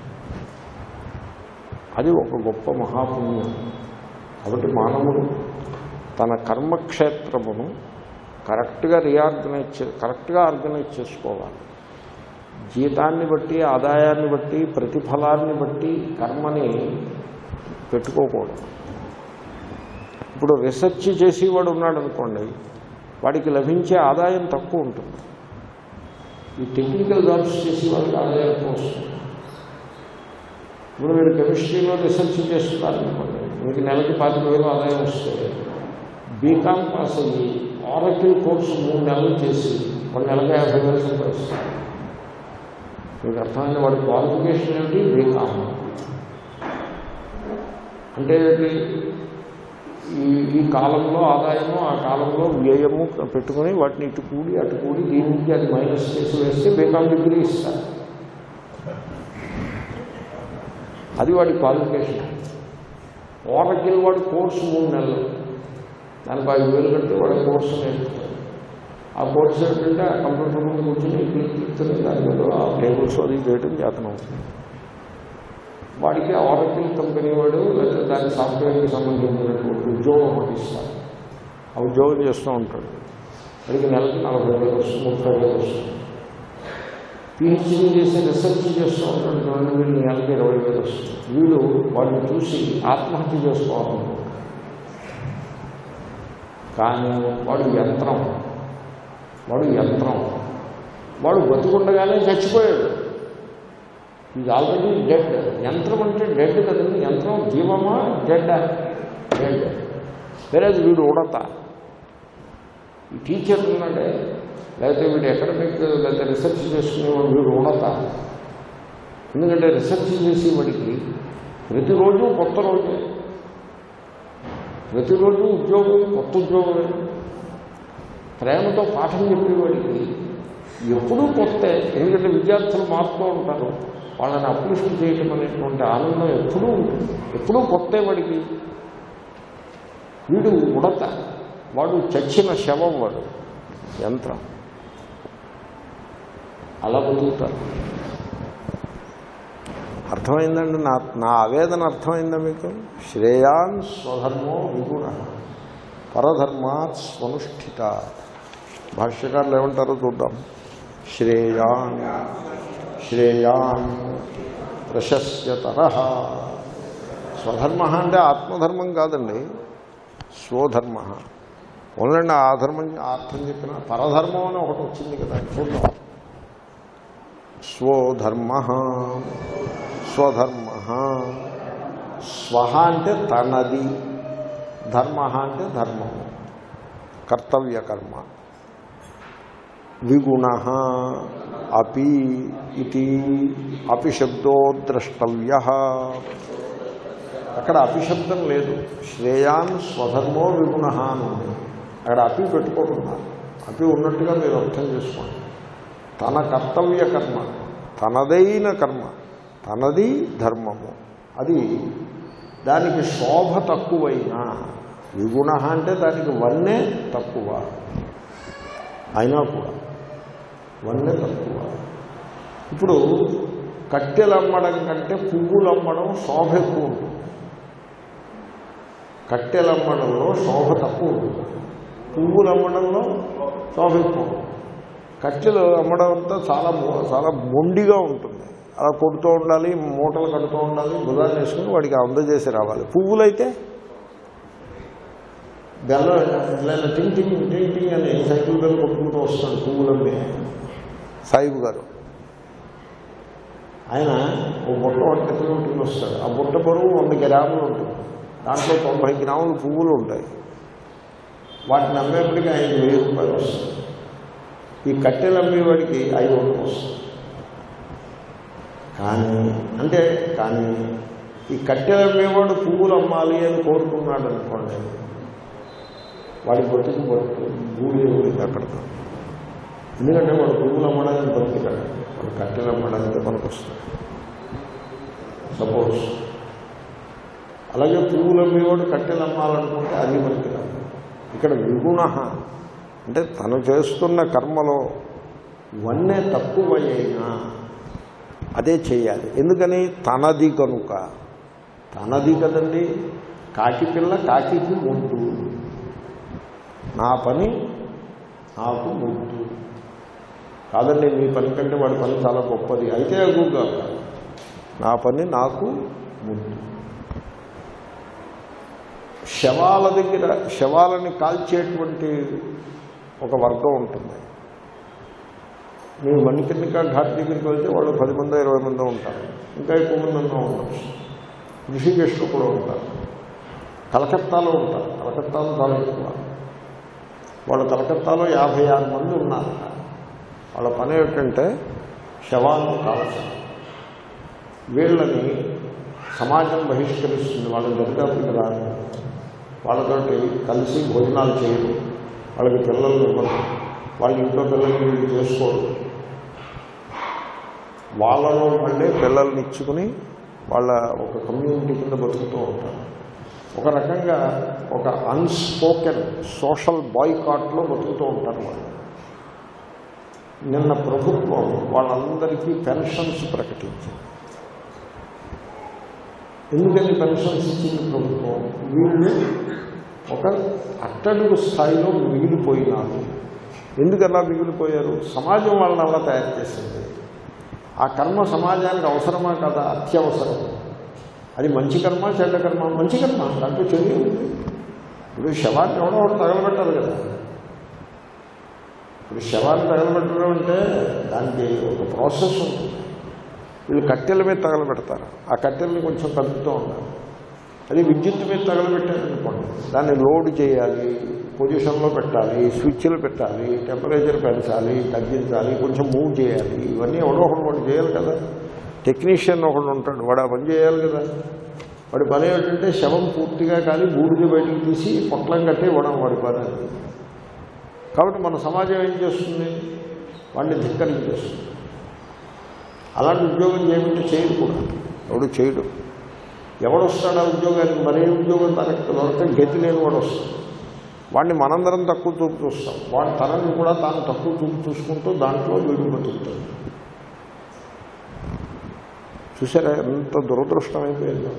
అది ఒక గొప్ప మహాపుణ్యం కాబట్టి మానవుడు తన కర్మక్షేత్రమును కరెక్ట్గా రీఆర్గనైజ్ చే కరెక్ట్గా ఆర్గనైజ్ చేసుకోవాలి జీతాన్ని బట్టి ఆదాయాన్ని బట్టి ప్రతిఫలాన్ని బట్టి కర్మని పెట్టుకోకూడదు ఇప్పుడు రీసెర్చ్ చేసేవాడు ఉన్నాడు అనుకోండి వాడికి లభించే ఆదాయం తక్కువ ఉంటుంది ఈ టెక్నికల్ జాబ్స్ చేసే వాళ్ళకి ఆదాయం ఎక్కువ వస్తుంది ఇప్పుడు మీరు కెమిస్ట్రీలో రీసెర్చ్ చేస్తున్నారు అనుకోండి మీకు నెలకి పాతిక వేలు ఆదాయం వస్తే బీకామ్ పాస్ అయ్యి ఆరకిల్ కోర్సు మూడు నెలలు చేసి ఒక నెలకి యాభై వేలు సంపాదిస్తారు మీకు అర్థమైన వాడి క్వాలిఫికేషన్ ఏమిటి బీకామ్ అంటే ఏంటి? ఈ ఈ కాలంలో ఆదాయము ఆ కాలంలో వ్యయము పెట్టుకొని వాటిని ఇటు కూడి అటు కూడి దీని నుంచి అది మైనస్ చేసి వేస్తే బీకామ్ డిగ్రీ ఇస్తారు అది వాడి క్వాలిఫికేషన్ ఓరకిల్ వాడి కోర్సు మూడు నెలలు దానికి ఐదు వేలు కడితే వాడి కోర్సు నేర్పుతాడు ఆ కోర్సు ఏంటంటే ఆ కంప్యూటర్ ముందు కూర్చొని క్లిక్ క్లిక్ దాని మీద ఆ టేబుల్స్ అది చేయడం జాతనం అవుతుంది వాడికి ఆరకిల్ కంపెనీ వాడు లేదా దాని సాఫ్ట్వేర్కి సంబంధించినటువంటి ఉద్యోగం ఒకటి ఇస్తారు ఆ ఉద్యోగం చేస్తూ ఉంటాడు వాడికి నెలకి నలభై వేలు వస్తుంది ముప్పై వేలు వస్తుంది పిహెచ్డీ చేసి రీసెర్చ్ చేస్తూ ఉంటాడు చూడండి వీళ్ళు నెలకి ఇరవై వేలు వస్తుంది వీళ్ళు వాడిని చూసి ఆత్మహత్య చేసుకోవాలనుకుంటారు కానీ వాడు యంత్రం వాడు యంత్రం వాడు బతుకుండగానే చచ్చిపోయాడు ఇది ఆల్రెడీ డెడ్ యంత్రం అంటే డెడ్ కదండి యంత్రం జీవమా డెడ్ డెడ్ వేరే వీడు ఉడత ఈ టీచర్ ఉన్నాడే లేకపోతే వీడు అకాడమిక్ లేకపోతే రీసెర్చ్ చేసుకునేవాడు వీడు ఉడత ఎందుకంటే రీసెర్చ్ చేసి వాడికి ప్రతిరోజు కొత్త రోజే ప్రతిరోజు ఉద్యోగం కొత్త ఉద్యోగమే ప్రేమతో పాఠం చెప్పేవాడికి ఎప్పుడూ కొత్త ఎందుకంటే విద్యార్థులు మారుతూ ఉంటారు వాళ్ళని అప్లిఫ్ట్ చేయటం అనేటువంటి ఆనందం ఎప్పుడూ ఉంటుంది ఎప్పుడూ కొత్త వాడికి వీడు ఉడత వాడు చచ్చిన శవం వాడు యంత్రం అలా బతుకుతారు అర్థమైందండి నా నా ఆవేదన అర్థమైందా మీకు శ్రేయాన్ స్వధర్మో విగుణ పరధర్మాత్ స్వనుష్ఠిత భాష్యకారులు ఏమంటారో చూద్దాం శ్రేయాన్ శ్రేయాన్ ప్రశస్యతర స్వధర్మ అంటే ఆత్మధర్మం కాదండి స్వధర్మ ఓన్లండి ఆ ధర్మం ఆ అర్థం చెప్పిన పరధర్మం అని ఒకటి వచ్చింది కదా చూద్దాం స్వధర్మ స్వధర్మ స్వహ అంటే తనది ధర్మ అంటే ధర్మము కర్తవ్య కర్మ విగుణ అపి ఇది అపిశబ్దో ద్రష్టవ్య అక్కడ అపిశబ్దం లేదు శ్రేయాన్ స్వధర్మో విగుణ అని ఉంది అక్కడ అపి పెట్టుకోకున్నారు అపి ఉన్నట్టుగా మీరు అర్థం చేసుకోండి తన కర్తవ్య కర్మ తనదైన కర్మ తనది ధర్మము అది దానికి శోభ తక్కువైనా విగుణ అంటే దానికి వన్నే తక్కువ అయినా కూడా వన్నే తక్కువ ఇప్పుడు కట్టెలు అమ్మడం కంటే పువ్వులు అమ్మడం శోభ ఎక్కువ ఉంటుంది కట్టెలు అమ్మడంలో శోభ తక్కువ ఉంటుంది పువ్వులు అమ్మడంలో శోభ ఎక్కువ ఉంటుంది కట్టెలు అమ్మడం అంతా చాలా మొ- చాలా మొండిగా ఉంటుంది అలా కొడుతూ ఉండాలి మూటలు కడుతూ ఉండాలి బుధాన్ని వేసుకుని వాడికి అందజేసి రావాలి పువ్వులైతే బెల్లం ఇలా ఇలా టింగ్ టింగ్ టింగ్ టింగ్ అని సైకిల్ బెల్ కొట్టుకుంటూ వస్తాడు పువ్వులమ్మి సాయిబు గారు ఆయన ఓ బుట్ట వంట కిలోమీటర్లు వస్తాడు ఆ బుట్ట బరువు వంద గ్రాములు ఉంటుంది దాంట్లో తొంభై గ్రాములు పువ్వులు ఉంటాయి వాటిని అమ్మేప్పటికీ ఐదు వెయ్యి రూపాయలు వస్తుంది ఈ కట్టెలు అమ్మేవాడికి ఐదు వందలు వస్తుంది కానీ అంటే కానీ ఈ కట్టెలు అమ్మేవాడు పువ్వులు అమ్మాలి అని కోరుకున్నాడు అనుకోండి వాడి బతుకు బతుకు భూమి ఉంది అక్కడ ఎందుకంటే వాడు పువ్వులు అమ్మడానికి బతుకుతాడు వాడు కట్టెలు అమ్మడానికి మనకు వస్తాడు సపోజ్ అలాగే పువ్వులు అమ్మేవాడు కట్టెలు అమ్మాలనుకుంటే అది బతుకుతాడు ఇక్కడ విగుణ అంటే తను చేస్తున్న కర్మలో వన్నే తక్కువైనా అదే చేయాలి ఎందుకని తనది కనుక తనది కదండి కాకి పిల్ల కాకికి ముద్దు నా పని నాకు ముద్దు కాదండి మీ పని కంటే వాడి పని చాలా గొప్పది అయితే అగుగా నా పని నాకు ముద్దు శవాల దగ్గర శవాలని కాల్చేటువంటి ఒక వర్గం ఉంటుంది మీరు మణికర్ణిక ఘాట్ దగ్గరికి వెళ్తే వాళ్ళు పది మంది ఇరవై మంది ఉంటారు ఇంకా ఎక్కువ మంది అన్నా ఉండొచ్చు ఋషికేశ్లో కూడా ఉంటారు కలకత్తాలో ఉంటారు కలకత్తాలో చాలా ఎక్కువ వాళ్ళు కలకత్తాలో యాభై ఆరు మంది ఉన్నారు వాళ్ళ పని ఏమిటంటే శవాలను కాల్చడం వీళ్ళని సమాజం బహిష్కరిస్తుంది వాళ్ళ దరిదాపులకు రాదు వాళ్ళతోటి కలిసి భోజనాలు చేయరు వాళ్ళకి పిల్లలు ఇవ్వరు వాళ్ళ ఇంట్లో పిల్లల్ని వీళ్ళు చేసుకోరు వాళ్ళలో వాళ్ళే పిల్లల్ని ఇచ్చుకుని వాళ్ళ ఒక కమ్యూనిటీ కింద బతుకుతూ ఉంటారు ఒక రకంగా ఒక అన్స్పోకెన్ సోషల్ బాయ్కాట్లో బతుకుతూ ఉంటారు వాళ్ళు నిన్న ప్రభుత్వం వాళ్ళందరికీ పెన్షన్స్ ప్రకటించింది ఎందుకని పెన్షన్స్ ఇచ్చింది ప్రభుత్వం వీళ్ళు ఒక అట్టడుగు స్థాయిలో మిగిలిపోయినారు ఎందుకలా మిగిలిపోయారు సమాజం వాళ్ళని అలా తయారు చేసింది ఆ కర్మ సమాజానికి అవసరమా కదా అత్యవసరం అది మంచి కర్మ చెడ్డ కర్మ మంచి కర్మ దాంట్లో చెడు ఉంది ఇప్పుడు శవాన్ని ఎవడో ఒకటి తగలబెట్టాలి కదా ఇప్పుడు శవాన్ని తగలబెట్టడం అంటే దానికి ఒక ప్రాసెస్ ఉంటుంది వీళ్ళు కట్టెల మీద తగలబెడతారు ఆ కట్టెల్ని కొంచెం కలుపుతూ ఉండాలి అది విద్యుత్ మీద తగలబెట్టారనుకోండి దాన్ని లోడ్ చేయాలి పొజిషన్లో పెట్టాలి స్విచ్లు పెట్టాలి టెంపరేచర్ పెంచాలి తగ్గించాలి కొంచెం మూవ్ చేయాలి ఇవన్నీ ఎవడో ఒకడు వాడు చేయాలి కదా టెక్నీషియన్ ఒకడు ఉంటాడు వాడు ఆ పని చేయాలి కదా వాడి పని ఏమిటంటే శవం పూర్తిగా కానీ బూడిద బయటకు తీసి పొట్లం కట్టి ఇవ్వడం వాడి పని అది కాబట్టి మన సమాజం ఏం చేస్తుంది వాడిని ధిక్కరించేస్తుంది అలాంటి ఉద్యోగం చేయమంటే చేయడు కూడా ఎవడు చేయడు ఎవడు వస్తాడు ఆ ఉద్యోగానికి మరే ఉద్యోగం తనకు దొరక గతి లేని వాడు వస్తాడు వాడిని మనందరం తక్కువ చూపు చూస్తాం వాడి తనని కూడా తాను తక్కువ చూపు చూసుకుంటూ దాంట్లో వీడు బతుకుతాడు చూసారా ఎంత దురదృష్టం అయిపోయిందో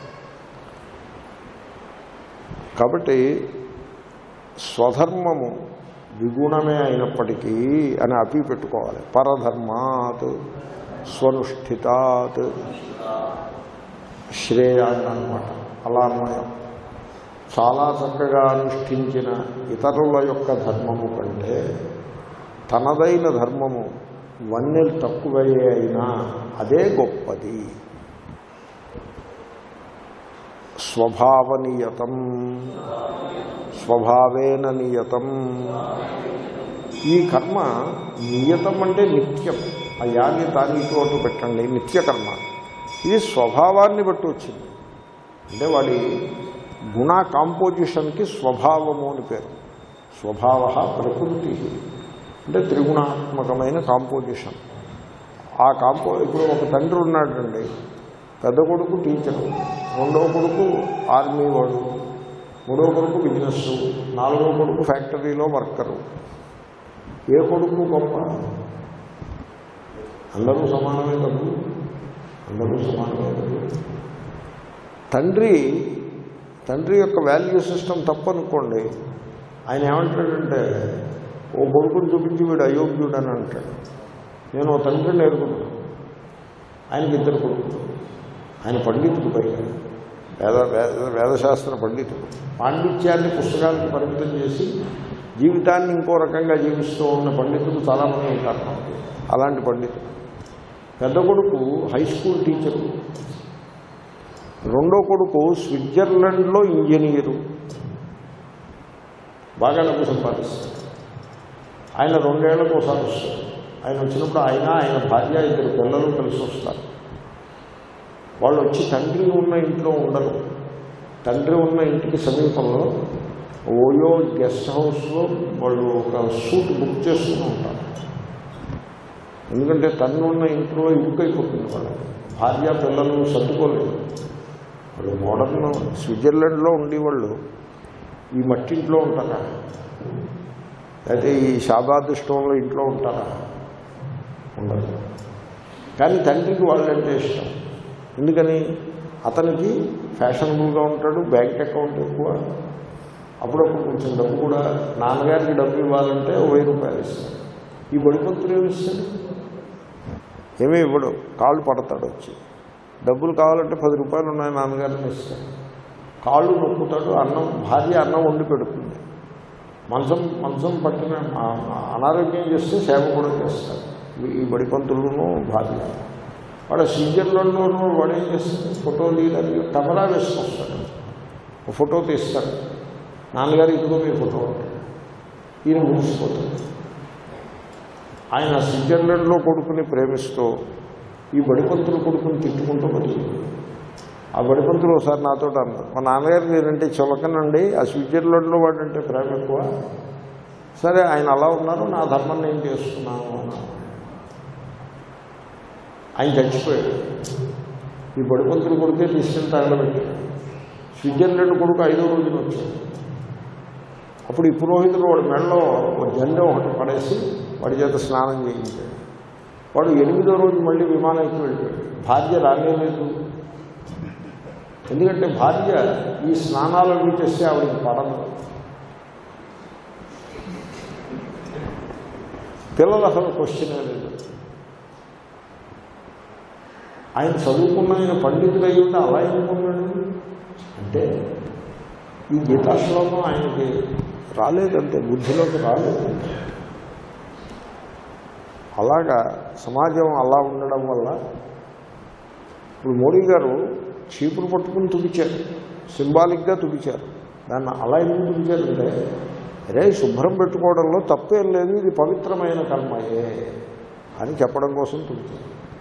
కాబట్టి స్వధర్మము విగుణమే అయినప్పటికీ అని అపి పెట్టుకోవాలి పరధర్మాత్ స్వనుష్ఠితాత్ శ్రేయాన్ని అనమాట అలా అన్వయం చాలా చక్కగా అనుష్ఠించిన ఇతరుల యొక్క ధర్మము కంటే తనదైన ధర్మము వన్నెలు తక్కువయ్యే అయినా అదే గొప్పది స్వభావనియతం స్వభావేన నియతం ఈ కర్మ నియతం అంటే నిత్యం ఆ యాన్ని తారీఖు అటు పెట్టండి నిత్యకర్మ ఇది స్వభావాన్ని బట్టి వచ్చింది అంటే వాడి గుణ కాంపోజిషన్కి స్వభావము అని పేరు స్వభావ ప్రకృతి అంటే త్రిగుణాత్మకమైన కాంపోజిషన్ ఆ కాంపో ఇప్పుడు ఒక తండ్రి ఉన్నాడండి పెద్ద కొడుకు టీచరు రెండో కొడుకు ఆర్మీ వాడు మూడో కొడుకు బిజినెస్ నాలుగో కొడుకు ఫ్యాక్టరీలో వర్కరు ఏ కొడుకు గొప్ప అందరూ సమానమే కదా అందరూ సమానమే కదా తండ్రి తండ్రి యొక్క వాల్యూ సిస్టమ్ తప్పనుకోండి ఆయన ఏమంటాడంటే ఓ కొడుకుని చూపించి వీడు అయోగ్యుడు అని అంటాడు నేను ఓ తండ్రిని ఎరుగుతున్నాను ఆయనకి ఇద్దరు కొడుకులు ఆయన పండితుడు పైగా వేద వేద వేదశాస్త్ర పండితుడు పాండిత్యాన్ని పుస్తకాలకు పరిమితం చేసి జీవితాన్ని ఇంకో రకంగా జీవిస్తూ ఉన్న పండితులు చాలామంది ఉంటారు మనకి. అలాంటి పండితుడు పెద్ద కొడుకు హై స్కూల్ టీచరు రెండో కొడుకు స్విట్జర్లాండ్లో ఇంజనీరు బాగా డబ్బు సంపాదిస్తాడు ఆయన రెండేళ్లకు ఒకసారి వస్తాడు ఆయన వచ్చినప్పుడు ఆయన ఆయన భార్య ఇద్దరు పిల్లలు కలిసి వస్తారు వాళ్ళు వచ్చి తండ్రి ఉన్న ఇంట్లో ఉండరు తండ్రి ఉన్న ఇంటికి సమీపంలో ఓయో గెస్ట్ హౌస్లో వాళ్ళు ఒక సూట్ బుక్ చేసుకుని ఉంటారు ఎందుకంటే తను ఉన్న ఇంట్లో ఇరుకైపోతుంది వాళ్ళు భార్య పిల్లలు సర్దుకోలేదు వాళ్ళు మోడర్న్ స్విట్జర్లాండ్లో ఉండేవాళ్ళు ఈ మట్టింట్లో ఉంటారా అయితే ఈ షాబాద్ స్టోన్లో ఇంట్లో ఉంటారా ఉండదు కానీ తండ్రికి వాళ్ళంటే ఇష్టం ఎందుకని అతనికి ఫ్యాషనబుల్గా ఉంటాడు బ్యాంక్ అకౌంట్ ఎక్కువ అప్పుడప్పుడు కొంచెం డబ్బు కూడా నాన్నగారికి డబ్బు ఇవ్వాలంటే ఓ వెయ్యి రూపాయలు ఇస్తాడు ఈ బడిపంతులు ఏమి ఇస్తాడు ఏమీ ఇవ్వడు కాళ్ళు పడతాడు వచ్చి డబ్బులు కావాలంటే పది రూపాయలు ఉన్నాయి నాన్నగారిని ఇస్తాడు కాళ్ళు నొక్కుతాడు అన్నం భార్య అన్నం వండి పెడుతుంది మంచం మంచం పట్టిన ఆ- ఆ అనారోగ్యం చేస్తే సేవ కూడా చేస్తాడు ఈ- ఈ బడిపంతులను భార్య వాడు స్విట్జర్లాండ్లోనూ వాడు ఏం చేస్తాడు ఫోటో తీయడానికి కెమెరా వేసుకొస్తాడు ఒక ఫోటో తీస్తాడు నాన్నగారు ఇదిగో మీ ఫోటో అంటాడు ఈయన ముగిసిపోతాడు ఆయన స్విట్జర్లాండ్లో కొడుకుని ప్రేమిస్తూ ఈ బడిపంతులు కొడుకుని తిట్టుకుంటూ బతుకుంది ఆ బడిపంతులు ఒకసారి నాతో అన్నారు మా నాన్నగారు నేనంటే చులకనండి ఆ స్విట్జర్లాండ్లో వాడంటే ప్రేమ ఎక్కువ సరే ఆయన అలా ఉన్నారు నా ధర్మం నేను చేసుకున్నాను అన్నాను ఆయన చచ్చిపోయాడు ఈ బడిపంతులు కొడుకే తీసుకెళ్ళి తగలబెట్టాడు స్విట్జర్లాండ్ కొడుకు ఐదో రోజున వచ్చాడు అప్పుడు ఈ పురోహితుడు వాడి మెడలో ఒక జెండా ఒకటి పడేసి వాడి చేత స్నానం చేయించాడు వాడు ఎనిమిదో రోజు మళ్ళీ విమానం ఎక్కి వెళ్ళిపోయాడు భార్య రానేలేదు ఎందుకంటే భార్య ఈ స్నానాలు అవి చేస్తే ఆవిడకి పడదు పిల్లలు అసలు క్వశ్చన్ లేదు ఆయన చదువుకున్న ఆయన పండితుడు అయి ఉంటే అలా ఎందుకున్నాడు అంటే ఈ గీతా శ్లోకం ఆయనకి రాలేదంటే బుద్ధిలోకి రాలేదు అలాగా సమాజం అలా ఉండడం వల్ల ఇప్పుడు మోడీ గారు చీపురు పట్టుకుని తుడిచారు సింబాలిక్గా తుడిచారు దాన్ని అలా ఎందుకు తుడిచారంటే రే శుభ్రం పెట్టుకోవడంలో తప్పేం లేదు ఇది పవిత్రమైన కర్మయే అని చెప్పడం కోసం తుడిచారు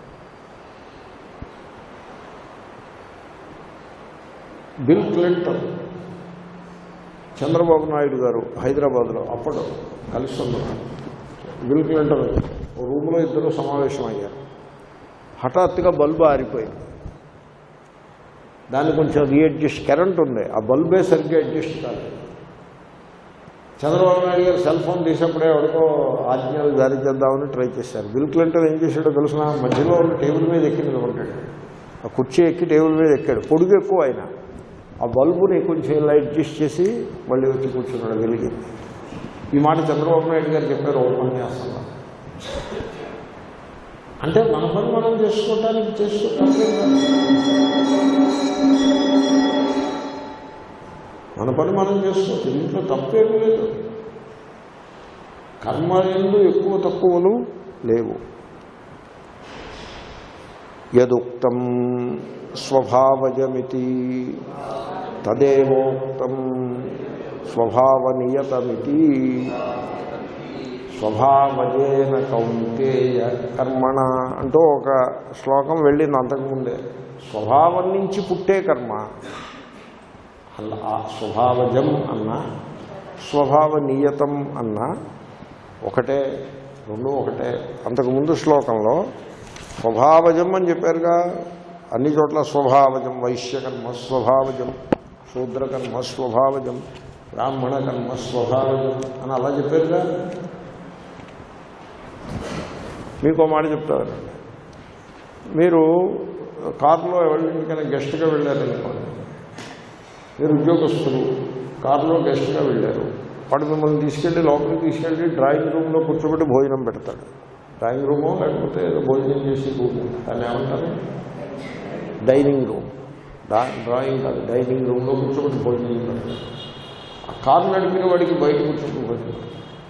బిల్ క్లింటన్ చంద్రబాబు నాయుడు గారు హైదరాబాద్లో అప్పుడు కలిసి ఉన్నారు బిల్ క్లింటన్ ఓ రూమ్లో ఇద్దరు సమావేశం అయ్యారు హఠాత్తుగా బల్బు ఆరిపోయింది దాన్ని కొంచెం రీఅడ్జస్ట్ కరెంట్ ఉంది ఆ బల్బే సరిగ్గా అడ్జస్ట్ కాలేదు చంద్రబాబు నాయుడు గారు సెల్ ఫోన్ తీసేప్పుడే ఎవరికో ఆజ్ఞలు జారీ చేద్దామని ట్రై చేశారు బిల్ క్లింటన్ ఏం చేశాడో తెలిసిన మధ్యలో ఉన్న టేబుల్ మీద ఎక్కి నిలబడ్డాడు ఆ కుర్చీ ఎక్కి టేబుల్ మీద ఎక్కాడు పొడుగు ఎక్కువ ఆయన ఆ బల్బుని కొంచెం ఇలా అడ్జస్ట్ చేసి మళ్ళీ వచ్చి కూర్చున్నాడు వెలిగింది ఈ మాట చంద్రబాబు నాయుడు గారు చెప్పారు ఉపన్యాసంలో అంటే మన పని మనం చేసుకోవటానికి చేసుకోవటం మన పని మనం చేసుకోవచ్చు దీంట్లో తప్పేమీ లేదు కర్మ ఎందు ఎక్కువ తక్కువలు లేవు యదుక్తం స్వభావజమితి తదేవోక్తం స్వభావనియతమితి స్వభావజేన కౌంతేయ కర్మణ అంటూ ఒక శ్లోకం వెళ్ళింది అంతకుముందే స్వభావం నుంచి పుట్టే కర్మ అలా ఆ స్వభావజం అన్న స్వభావ నియతం అన్న ఒకటే రెండు ఒకటే అంతకుముందు శ్లోకంలో స్వభావజం అని చెప్పారుగా అన్ని చోట్ల స్వభావజం వైశ్యకర్మ స్వభావజం శూద్రకర్మ స్వభావజం బ్రాహ్మణ కర్మ స్వభావజం అని అలా చెప్పారుగా మీకు ఒక మాట చెప్తానండి మీరు కారులో ఎవరింటికైనా గెస్ట్గా వెళ్ళారనుకోండి మీరు ఉద్యోగస్తులు కారులో గెస్ట్గా వెళ్ళారు వాడు మిమ్మల్ని తీసుకెళ్ళి లోపలికి తీసుకెళ్ళి డ్రాయింగ్ రూమ్లో కూర్చోబెట్టి భోజనం పెడతాడు డ్రాయింగ్ రూమో లేకపోతే ఏదో భోజనం చేసి రూమ్ దాన్ని ఏమంటారు డైనింగ్ రూమ్ డ్రా డ్రాయింగ్ కాదు డైనింగ్ రూమ్లో కూర్చోబెట్టి భోజనం పెడతాడు ఆ కారు నడిపిన వాడికి బయట కూర్చోబెట్టి భోజనం పెడతాడు.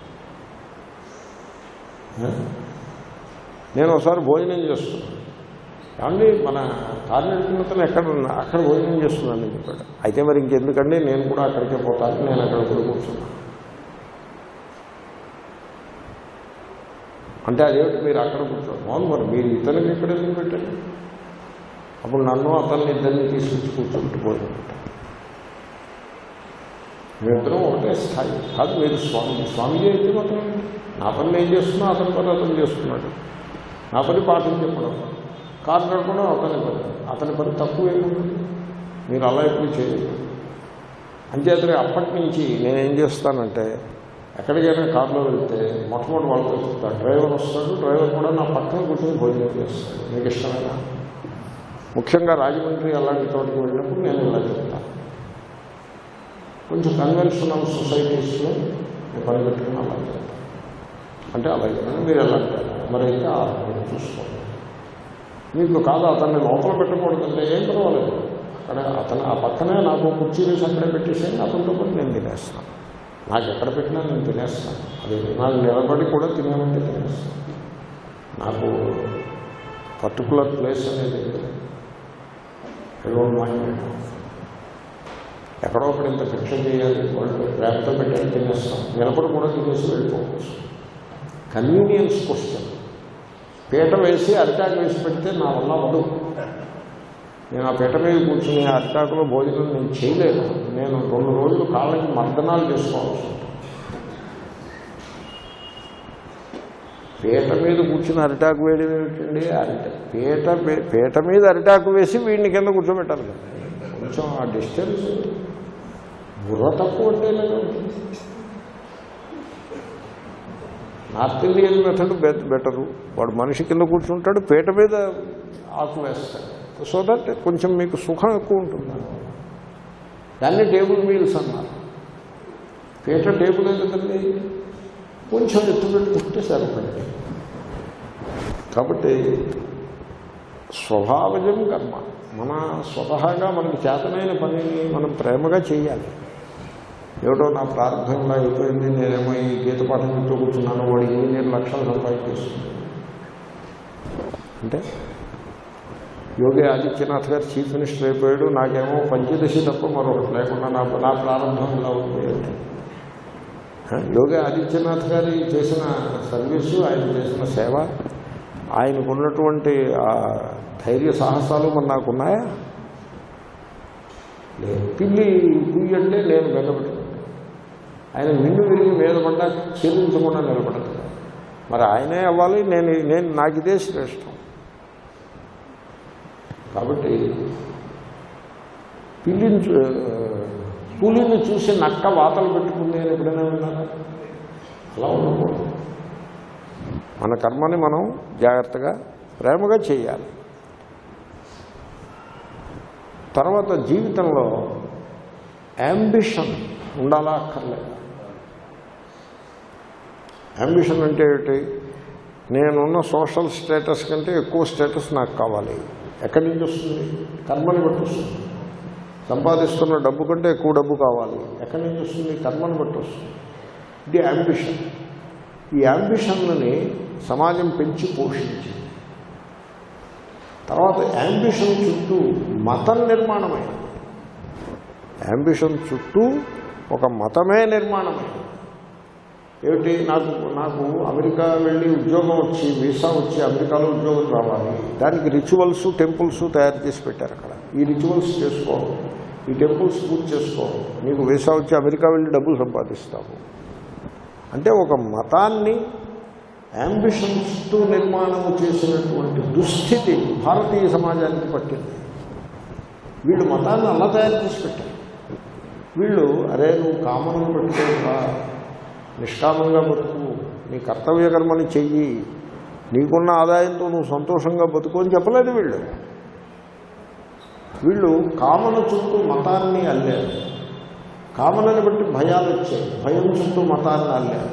ఏ? నేను ఒకసారి భోజనం చేస్తున్నాను ఏమండి మన కారు నడిపినతను ఎక్కడ ఉన్నా అక్కడ భోజనం చేస్తున్నానని చెప్పాడు అయితే మరి ఇంకెందుకండి నేను కూడా అక్కడికే పోతాను నేను అక్కడ కూడా కూర్చున్నాను అంటే అదేమిటి మీరు అక్కడ కూర్చోండి అవును మరి మీరు ఇతరులకు ఎక్కడ ఎందుకు పెట్టండి అప్పుడు నన్ను అతన్ని ఇద్దరిని తీసుకొచ్చి కూర్చోబెట్టి భోజనం పెట్టాను మేమిద్దరం ఒకటే స్థాయి కాదు మీరు స్వామి స్వామిజీ అయితే మాత్రం నా పని ఏం చేస్తున్నా అతని పని అతను చేస్తున్నాడు నా పని పాఠం చెప్పడం కారు నడపడం అతని పని అతని పని తక్కువ ఏముంటుంది మీరు అలా ఎప్పుడు చేయలేదు అంచేతనే అప్పటి నుంచి నేనేం చేస్తానంటే ఎక్కడికైనా కారులో వెళ్తే మొట్టమొదటి వాళ్ళతో చెప్తాను డ్రైవర్ వస్తాడు డ్రైవర్ కూడా నా పక్కన కూర్చొని భోజనం చేస్తాడు మీకు ఇష్టమైన ముఖ్యంగా రాజమండ్రి అలాంటి చోటుకి వెళ్ళినప్పుడు నేను ఇలా చెప్తాను కొంచెం కన్వెన్షనల్ సొసైటీస్లో నేను పని పెట్టుకుని అలా చెప్తాను అంటే అలాగే మీరు ఎలా అంటారు మరి అయితే ఆ మీరు చూసుకోండి మీకు కాదు అతన్ని లోపల పెట్టకూడదంటే ఏం పర్వాలేదు అక్కడ అతను ఆ పక్కనే నాకు కుర్చీ వేసి అక్కడే పెట్టేసేయండి అతనితో పాటు నేను తినేస్తాను నాకు ఎక్కడ పెట్టినా నేను తినేస్తాను అది నాకు నిలబడి కూడా తినేమంటే తినేస్తాను నాకు పర్టికులర్ ప్లేస్ అనేది ఐ డోంట్ మైండ్ ఎక్కడో ఒకటి ఇంత భిక్ష చేయాలి వాళ్ళు ప్రేమతో పెట్టాలి తినేస్తాం నిలబడి కూడా తినేసి వెళ్ళిపోవచ్చు కన్వీనియన్స్ క్వశ్చన్ పీట వేసి అరిటాకు వేసి పెడితే నా వల్ల వదు నేను ఆ పీట మీద కూర్చుని ఆ అరిటాకులో భోజనం నేను చేయలేను నేను రెండు రోజులు కాళ్ళకి మర్దనాలు చేసుకోవాల్సి ఉంటుంది పీట మీద కూర్చుని అరిటాకు వేయడం ఏమిటండి అరిట పీట వే- పీట మీద అరిటాకు వేసి వీడిని కింద కూర్చోబెట్టాలి కదా కొంచెం ఆ డిస్టెన్స్ బుర్ర తక్కువ అంటే లేదు నార్త్ ఇండియన్ మెథడ్ బెటరు వాడు మనిషి కింద కూర్చుంటాడు పీట మీద ఆకు వేస్తాడు సో దట్ కొంచెం మీకు సుఖం ఎక్కువ ఉంటుంది దాన్ని టేబుల్ మీల్స్ అన్నారు పీట టేబుల్ ఎందుకండి కొంచెం ఎత్తు పెట్టుకుంటే సరిపడింది కాబట్టి స్వభావజం కర్మ మన స్వతహాగా మనకి చేతనైన పనిని మనం ప్రేమగా చేయాలి ఏమిటో నా ప్రారంభంగా అయిపోయింది నేనేమో ఈ గీత పాఠం చెప్తూ కూర్చున్నాను వాడు ఇంజనీర్ లక్షలు సంపాదించేస్తుంది అంటే యోగి ఆదిత్యనాథ్ గారు చీఫ్ మినిస్టర్ అయిపోయాడు నాకేమో పంచదశి తప్ప మరొకటి లేకుండా నా నా ప్రారంభం ఇలా ఉంది అంటే యోగి ఆదిత్యనాథ్ గారి చేసిన సర్వీసు ఆయన చేసిన సేవ ఆయనకు ఉన్నటువంటి ఆ ధైర్య సాహసాలు మరి నాకున్నాయా లేదు పిల్లి కుయ్యి అంటే నేను వెళ్ళబెట్టుకుంటాను ఆయన నిన్ను విరిగి మీద పడ్డా చెల్లించకుండా నిలబడదు మరి ఆయనే అవ్వాలి నేను నేను నాకు ఇదే శ్రేష్టం కాబట్టి పిల్లిని చూ- పులిని చూసి నక్క వాతలు పెట్టుకుంది అని ఎప్పుడైనా విన్నారా అలా ఉండకూడదు మన కర్మని మనం జాగ్రత్తగా ప్రేమగా చేయాలి తర్వాత జీవితంలో యాంబిషన్ ఉండాలా అక్కర్లేదు యాంబిషన్ అంటే ఏమిటి నేనున్న సోషల్ స్టేటస్ కంటే ఎక్కువ స్టేటస్ నాకు కావాలి ఎక్కడి నుంచి వస్తుంది కర్మని బట్టి వస్తుంది సంపాదిస్తున్న డబ్బు కంటే ఎక్కువ డబ్బు కావాలి ఎక్కడి నుంచి వస్తుంది కర్మని బట్టి వస్తుంది ఇది యాంబిషన్ ఈ యాంబిషన్లని సమాజం పెంచి పోషించి తర్వాత యాంబిషన్ చుట్టూ మతం నిర్మాణమైంది యాంబిషన్ చుట్టూ ఒక మతమే నిర్మాణమైంది ఏమిటి నాకు నాకు అమెరికా వెళ్ళి ఉద్యోగం వచ్చి వీసా వచ్చి అమెరికాలో ఉద్యోగం రావాలి దానికి రిచువల్స్ టెంపుల్స్ తయారు చేసి పెట్టారు అక్కడ ఈ రిచువల్స్ చేసుకో ఈ టెంపుల్స్ పూర్తి చేసుకో నీకు వీసా వచ్చి అమెరికా వెళ్ళి డబ్బులు సంపాదిస్తావు అంటే ఒక మతాన్ని యాంబిషన్స్తో నిర్మాణము చేసినటువంటి దుస్థితి భారతీయ సమాజానికి పట్టింది వీళ్ళు మతాన్ని అలా తయారు చేసి పెట్టారు వీళ్ళు అరే నువ్వు కామను పెట్టుకోవా నిష్కామంగా బతుకు నీ కర్తవ్య కర్మని చెయ్యి నీకున్న ఆదాయంతో నువ్వు సంతోషంగా బతుకు అని చెప్పలేదు వీళ్ళు వీళ్ళు కామన చుట్టూ మతాన్ని అల్లారు కామనని బట్టి భయాలు వచ్చాయి భయం చుట్టూ మతాన్ని అల్లారు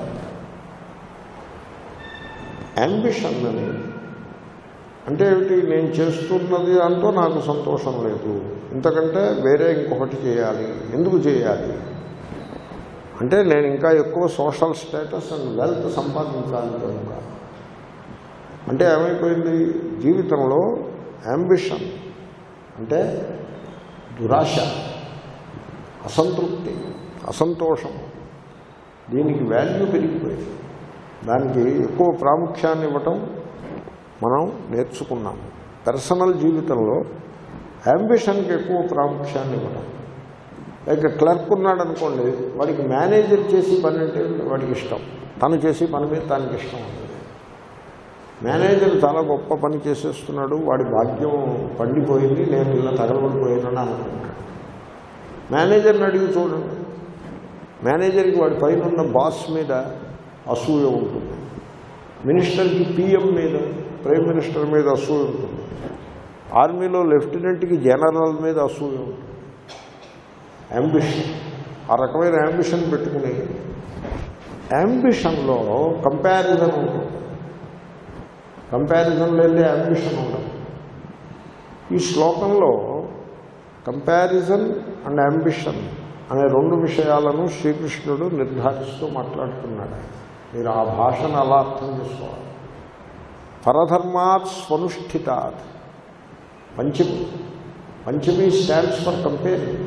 యాంబిషన్ అని అంటే ఏమిటి నేను చేస్తున్నది అంటూ నాకు సంతోషం లేదు ఇంతకంటే వేరే ఇంకొకటి చేయాలి ఎందుకు చేయాలి అంటే నేను ఇంకా ఎక్కువ సోషల్ స్టేటస్ అండ్ వెల్త్ సంపాదించాలి కనుక అంటే ఏమైపోయింది జీవితంలో యాంబిషన్ అంటే దురాశ అసంతృప్తి అసంతోషం దీనికి వాల్యూ పెరిగిపోయింది దానికి ఎక్కువ ప్రాముఖ్యాన్ని ఇవ్వటం మనం నేర్చుకున్నాం పర్సనల్ జీవితంలో యాంబిషన్కి ఎక్కువ ప్రాముఖ్యాన్ని ఇవ్వడం లైక్ క్లర్క్ ఉన్నాడు అనుకోండి వాడికి మేనేజర్ చేసి పని అంటే వాడికి ఇష్టం తను చేసి పని మీద తనకి ఇష్టం ఉంటుంది మేనేజర్ చాలా గొప్ప పని చేసేస్తున్నాడు వాడి భాగ్యం పండిపోయింది నేను ఇలా తగలబడిపోయానని అనుకుంటాడు మేనేజర్ని అడిగి చూడండి మేనేజర్కి వాడి పైన ఉన్న బాస్ మీద అసూయ ఉంటుంది మినిస్టర్కి పిఎం మీద ప్రైమ్ మినిస్టర్ మీద అసూయ ఉంటుంది ఆర్మీలో లెఫ్టినెంట్కి జనరల్ మీద అసూయ ఉంటుంది యాంబిషన్ ఆ రకమైన యాంబిషన్ పెట్టుకుని యాంబిషన్లో కంపారిజన్ ఉంటుంది కంపారిజన్ లేదే యాంబిషన్ ఉండదు ఈ శ్లోకంలో కంపారిజన్ అండ్ యాంబిషన్ అనే రెండు విషయాలను శ్రీకృష్ణుడు నిర్ధారిస్తూ మాట్లాడుతున్నాడు మీరు ఆ భాషను అలా అర్థం చేసుకోవాలి పరధర్మాత్ స్వనుష్ఠితాత్ పంచమి పంచమి స్టాండ్స్ ఫర్ కంపేరింగ్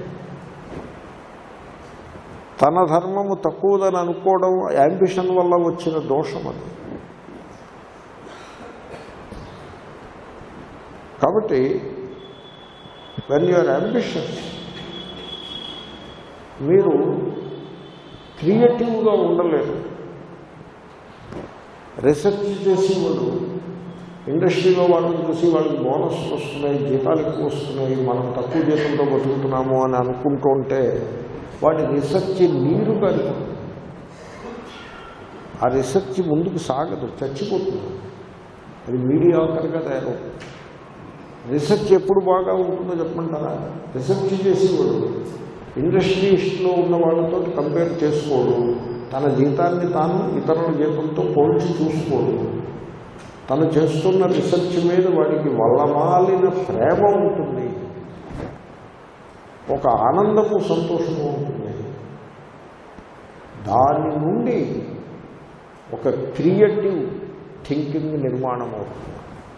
తన ధర్మము తక్కువదని అనుకోవడం యాంబిషన్ వల్ల వచ్చిన దోషం అది కాబట్టి వెన్ యువర్ అంబిషన్ మీరు క్రియేటివ్గా ఉండలేరు రీసెర్చ్ చేసేవాడు ఇండస్ట్రీలో వాళ్ళని చూసి వాళ్ళకి బోనస్లు వస్తున్నాయి జీతాలు ఎక్కువ వస్తున్నాయి మనం తక్కువ జీతంతో బతుకుతున్నాము అని అనుకుంటూ ఉంటే వాడి రీసెర్చ్ నీరు కానీ ఆ రీసెర్చ్ ముందుకు సాగదు చచ్చిపోతుంది అది మీడియాకర్గా తయారవుతుంది రీసెర్చ్ ఎప్పుడు బాగా ఉంటుందో చెప్పమంటారా రీసెర్చ్ చేసేవాడు ఇండస్ట్రీస్లో ఉన్న వాళ్ళతో కంపేర్ చేసుకోడు తన జీతాన్ని తాను ఇతరుల జీతంతో పోల్చి చూసుకోడు తను చేస్తున్న రీసెర్చ్ మీద వాడికి వల్లమాలిన ప్రేమ ఉంటుంది ఒక ఆనందము సంతోషము ఉంటుంది దాని నుండి ఒక క్రియేటివ్ థింకింగ్ నిర్మాణం అవుతుంది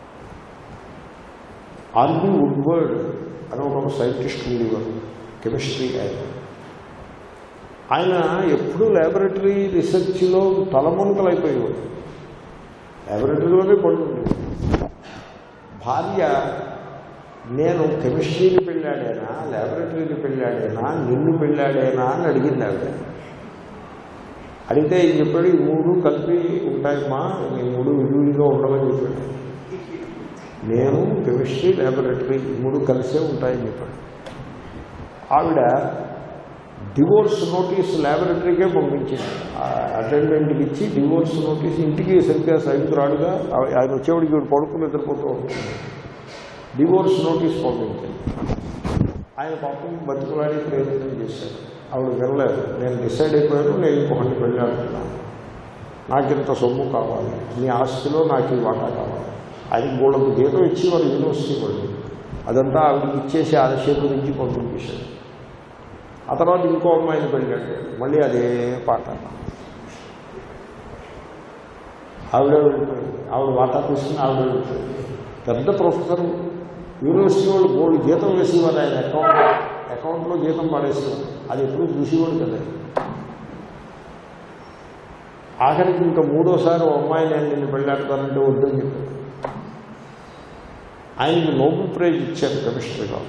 ఆర్బీ వుడ్వర్డ్ అని ఒక సైంటిస్ట్ ఉండేవారు కెమిస్ట్రీ ఆయన ఆయన ఎప్పుడూ ల్యాబొరేటరీ రీసెర్చ్లో తలమునకలు అయిపోయేవాడు ల్యాబొరేటరీలోనే పడి ఉండేది భార్య నేను కెమిస్ట్రీని పెళ్ళాడేనా ల్యాబొరేటరీని పెళ్ళాడేనా నిన్ను పెళ్ళాడేనా అని అడిగింది ఆవిడ అడిగితే ఈయన చెప్పాడు ఈ మూడు కలిపి ఉంటాయమ్మా ఈ మూడు విడివిడిగా ఉండమని చెప్పాడు నేను కెమిస్ట్రీ ల్యాబొరేటరీ ఈ మూడు కలిసే ఉంటాయని చెప్పాడు ఆవిడ డివోర్స్ నోటీస్ ల్యాబొరేటరీకే పంపించింది అటెండెంట్కి ఇచ్చి డివోర్స్ నోటీస్ ఇంటికి సరిగ్గా సైన్కి రాడుగా ఆ- ఆయన వచ్చేవాడికి వీడు పడుకుని నిద్రపోతూ ఉంటుంది డివోర్స్ నోటీస్ పంపించింది ఆయన పాపం బతుకులాడి ప్రయత్నం చేశాడు ఆవిడ వినలేదు నేను డిసైడ్ అయిపోయాను నేను ఇంకొకటి పెళ్ళాడుతున్నాను నాకు ఇంత సొమ్ము కావాలి నీ ఆస్తిలో నాకు ఈ వాటా కావాలి ఆయన గోళ్ళకు జీతం ఇచ్చి వారు యూనివర్సిటీ వాళ్ళు అదంతా ఆవిడకి ఇచ్చేసి ఆశీర్వదించి పంపించేశాడు ఆ తర్వాత ఇంకో అమ్మాయిని పెళ్ళాడు మళ్ళీ అదే పాట ఆవిడ వెళ్ళిపోయింది ఆవిడ వాటా తీసుకుని ఆవిడ వెళ్ళిపోయింది పెద్ద ప్రొఫెసర్ యూనివర్సిటీ వాళ్ళు గోల్డ్ జీతం వేసేవారు ఆయన అకౌంట్ అకౌంట్లో జీతం పడేసేవారు అది ఎప్పుడు చూసేవాడు కదా ఆఖరికి ఇంకా మూడోసారి ఓ అమ్మాయి నేను నిన్ను పెళ్ళాడతానంటే వద్దని చెప్పాడు ఆయనకి నోబెల్ ప్రైజ్ ఇచ్చారు కెమిస్ట్రీలో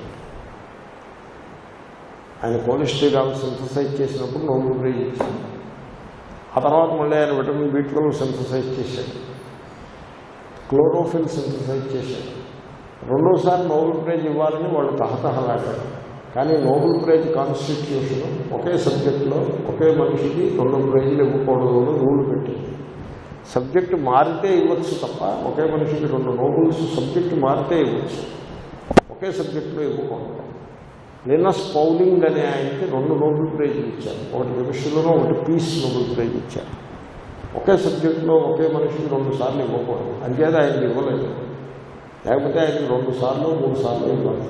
ఆయన కోలెస్ట్రాల్ సింథసైజ్ చేసినప్పుడు నోబెల్ ప్రైజ్ ఇచ్చారు ఆ తర్వాత మళ్ళీ ఆయన విటమిన్ బి ట్వెల్వ్ సింథసైజ్ చేశాడు క్లోరోఫిల్ సింథసైజ్ చేశాడు రెండోసారి నోబెల్ ప్రైజ్ ఇవ్వాలని వాళ్ళు తహతహలాడారు కానీ నోబెల్ ప్రైజ్ కాన్స్టిట్యూషన్ ఒకే సబ్జెక్టులో ఒకే మనిషికి రెండు ప్రైజులు ఇవ్వకూడదు అని రూల్ పెట్టింది సబ్జెక్టు మారితే ఇవ్వచ్చు తప్ప ఒకే మనిషికి రెండు నోబెల్స్ సబ్జెక్టు మారితే ఇవ్వచ్చు ఒకే సబ్జెక్టులో ఇవ్వకూడదు లినస్ పౌలింగ్ అనే ఆయనకి రెండు నోబెల్ ప్రైజులు ఇచ్చారు ఒకటి కెమిస్ట్రీలోనూ ఒకటి పీస్ నోబెల్ ప్రైజ్ ఇచ్చారు ఒకే సబ్జెక్టులో ఒకే మనిషికి రెండు సార్లు ఇవ్వకూడదు అంచేత ఆయనకి ఇవ్వలేదు లేకపోతే ఆయనకి రెండు సార్లు మూడు సార్లు ఇవ్వాలి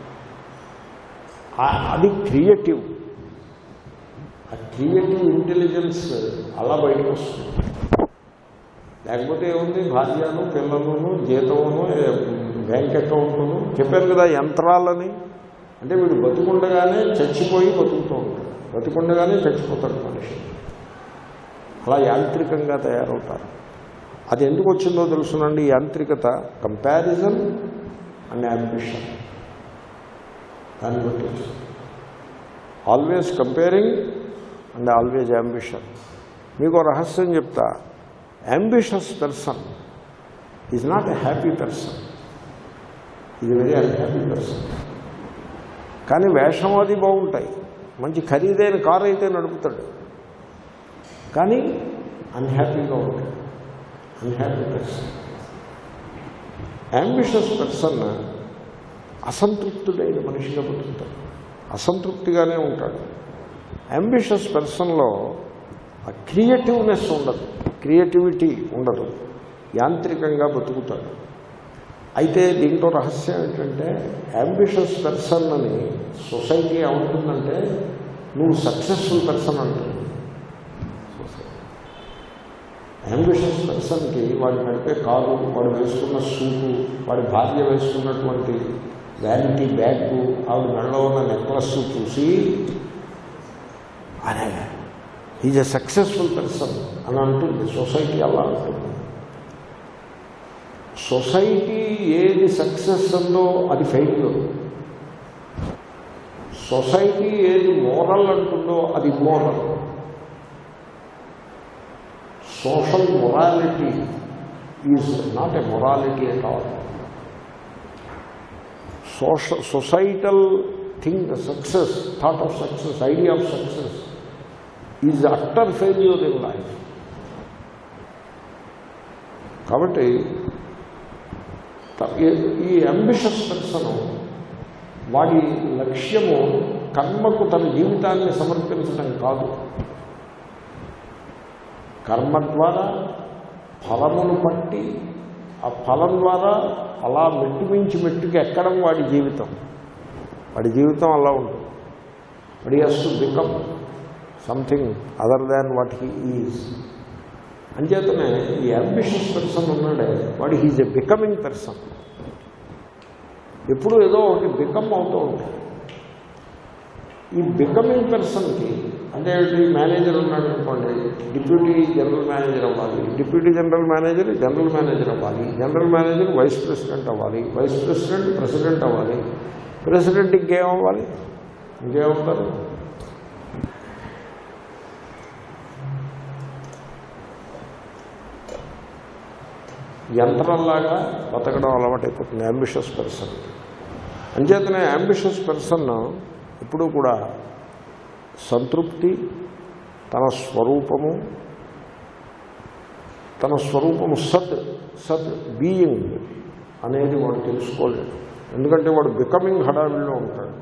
ఆ- అది క్రియేటివ్ ఆ క్రియేటివ్ ఇంటెలిజెన్స్ అలా బయటకు వస్తుంది లేకపోతే ఏముంది భార్యను పిల్లలను జీతమును ఏ, బ్యాంక్ అకౌంట్ను చెప్పాను కదా యంత్రాలని అంటే వీడు బతుకుండగానే చచ్చిపోయి బతుకుతూ ఉంటాడు బతుకుండగానే చచ్చిపోతాడు మనిషి అలా యాంత్రికంగా తయారవుతారు అది ఎందుకు వచ్చిందో తెలుసునండి ఈ యాంత్రికత కంపారిజన్ అండ్ అంబిషన్ దాన్ని బట్టి వచ్చింది always comparing and always ambition మీకు ఒక రహస్యం చెప్తా ambitious person is not a happy person ఇది వెరీ అన్హ్యాపీ పర్సన్ కానీ వేషం అది బాగుంటాయి మంచి ఖరీదైన కారు అయితే నడుపుతాడు కానీ అన్హ్యాపీగా ఉంటాడు అన్హ్యాపీ పర్సన్ అంబిషస్ పర్సన్ అసంతృప్తుడైన మనిషిగా బతుకుతాడు అసంతృప్తిగానే ఉంటాడు అంబిషస్ పర్సన్లో ఆ క్రియేటివ్నెస్ ఉండదు క్రియేటివిటీ ఉండదు యాంత్రికంగా బతుకుతాడు అయితే దీంట్లో రహస్యం ఏంటంటే అంబిషస్ పర్సన్ అని సొసైటీ ఏమంటుందంటే నువ్వు సక్సెస్ఫుల్ పర్సన్ అంటుంది అంబిషస్ పర్సన్కి వాడు నడిపే కారు వాడు వేసుకున్న సూటు వాడి భార్య వేసుకున్నటువంటి వ్యానిటీ బ్యాగ్ ఆవిడ మెడలో ఉన్న నెక్లెస్ చూసి అనే ఈజ్ ఎ సక్సెస్ఫుల్ పర్సన్ అని అంటుంది సొసైటీ అలా అంటుంది సొసైటీ ఏది సక్సెస్ అందో అది ఫెయిల్యూర్ సొసైటీ ఏది మోరల్ అంటుందో అది immoral social morality is not a morality at all సోష societal thing success thought of success idea of success is utter failure in life కాబట్టి త- ఈ- ఈ అంబిషస్ పర్సన్ వాడి లక్ష్యము కర్మకు తన జీవితాన్ని సమర్పించడం కాదు కర్మ ద్వారా ఫలమును పట్టి ఆ ఫలం ద్వారా అలా మెట్టు మించి మెట్టుకి ఎక్కడం వాడి జీవితం వాడి జీవితం అలా ఉంటుంది వాడి he's to become something other than what he is అంచేతనే ఈ అంబిషియస్ పర్సన్ ఉన్నాడే వాడు హీజ్ ఎ బికమింగ్ పర్సన్ ఎప్పుడు ఏదో ఒకటి బికమ్ అవుతూ ఉంటాయి ఈ బికమింగ్ పర్సన్కి అంటే మేనేజర్ ఉన్నాడు అనుకోండి డిప్యూటీ జనరల్ మేనేజర్ అవ్వాలి deputy general manager general manager అవ్వాలి జనరల్ మేనేజర్ వైస్ ప్రెసిడెంట్ అవ్వాలి వైస్ ప్రెసిడెంట్ ప్రెసిడెంట్ అవ్వాలి ప్రెసిడెంట్ ఇంకేం అవ్వాలి ఇంకేమవుతారు యంత్రంలాగా బతకడం అలవాటైపోతుంది అంబిషియస్ పర్సన్ అంచేతనే అంబిషియస్ పర్సన్ ఎప్పుడూ కూడా సంతృప్తి తన స్వరూపము తన స్వరూపము సత్ సత్ బీయింగ్ అనేది వాడు తెలుసుకోలేడు ఎందుకంటే వాడు బికమింగ్ హడావిల్లో ఉంటాడు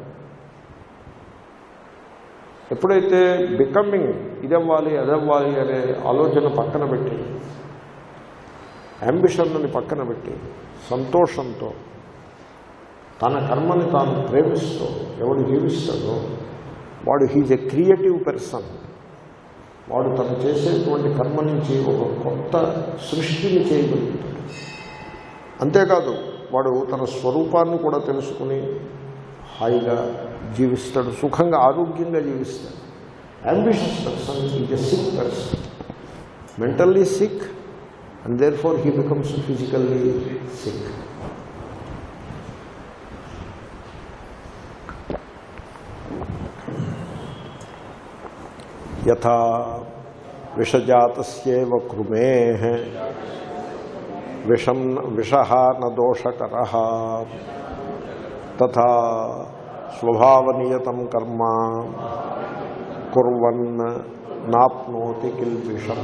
ఎప్పుడైతే బికమింగ్ ఇదవ్వాలి అదవ్వాలి అనే ఆలోచన పక్కన పెట్టి అంబిషన్ని పక్కన పెట్టి సంతోషంతో తన కర్మని తాను ప్రేమిస్తూ ఎవడు జీవిస్తాడో వాడు హీజ్ ఎ క్రియేటివ్ పర్సన్ వాడు తను చేసేటువంటి కర్మ నుంచి ఒక కొత్త సృష్టిని చేయగలుగుతాడు అంతేకాదు వాడు తన స్వరూపాన్ని కూడా తెలుసుకుని హాయిగా జీవిస్తాడు సుఖంగా ఆరోగ్యంగా జీవిస్తాడు ambitious person is a sick person mentally sick and therefore he becomes physically sick యథా విషజాతస్యేవ కృమే విషం విష న దోషకర తథా స్వభావనియతం కర్మ కుర్వన్ నాప్నోతి కిల్పిషం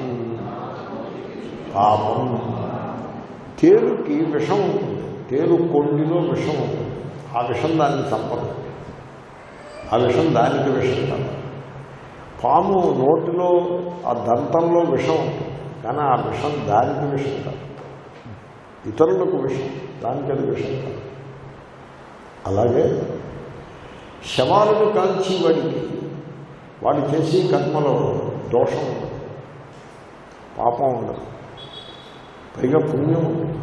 పాపం తేలుకి విషం ఉంటుంది తేలు కొండిలో విషం ఉంటుంది ఆ విషం దాన్ని చంపదు ఆ విషం దానికి విషం కాదు పాము నోటిలో ఆ దంతంలో విషం ఉంటుంది కానీ ఆ విషం దానికి విషం కాదు ఇతరులకు విషం దానికి అది విషం కాదు అలాగే శవాలను కాల్చి వాడికి వాడు చేసే కర్మలో దోషం ఉండదు పాపం ఉండదు పైగా పుణ్యం ఉంటుంది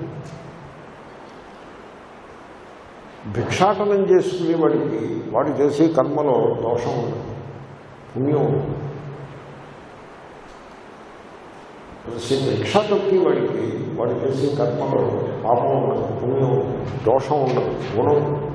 భిక్షాటనం చేసుకునే వాడికి వాడు చేసే కర్మలో దోషం ఉండదు పుణ్యం ఉంటుంది భిక్ష తొక్కి వాడికి వాడు చేసే కర్మలో పాపం ఉండదు పుణ్యం దోషం ఉండదు గుణం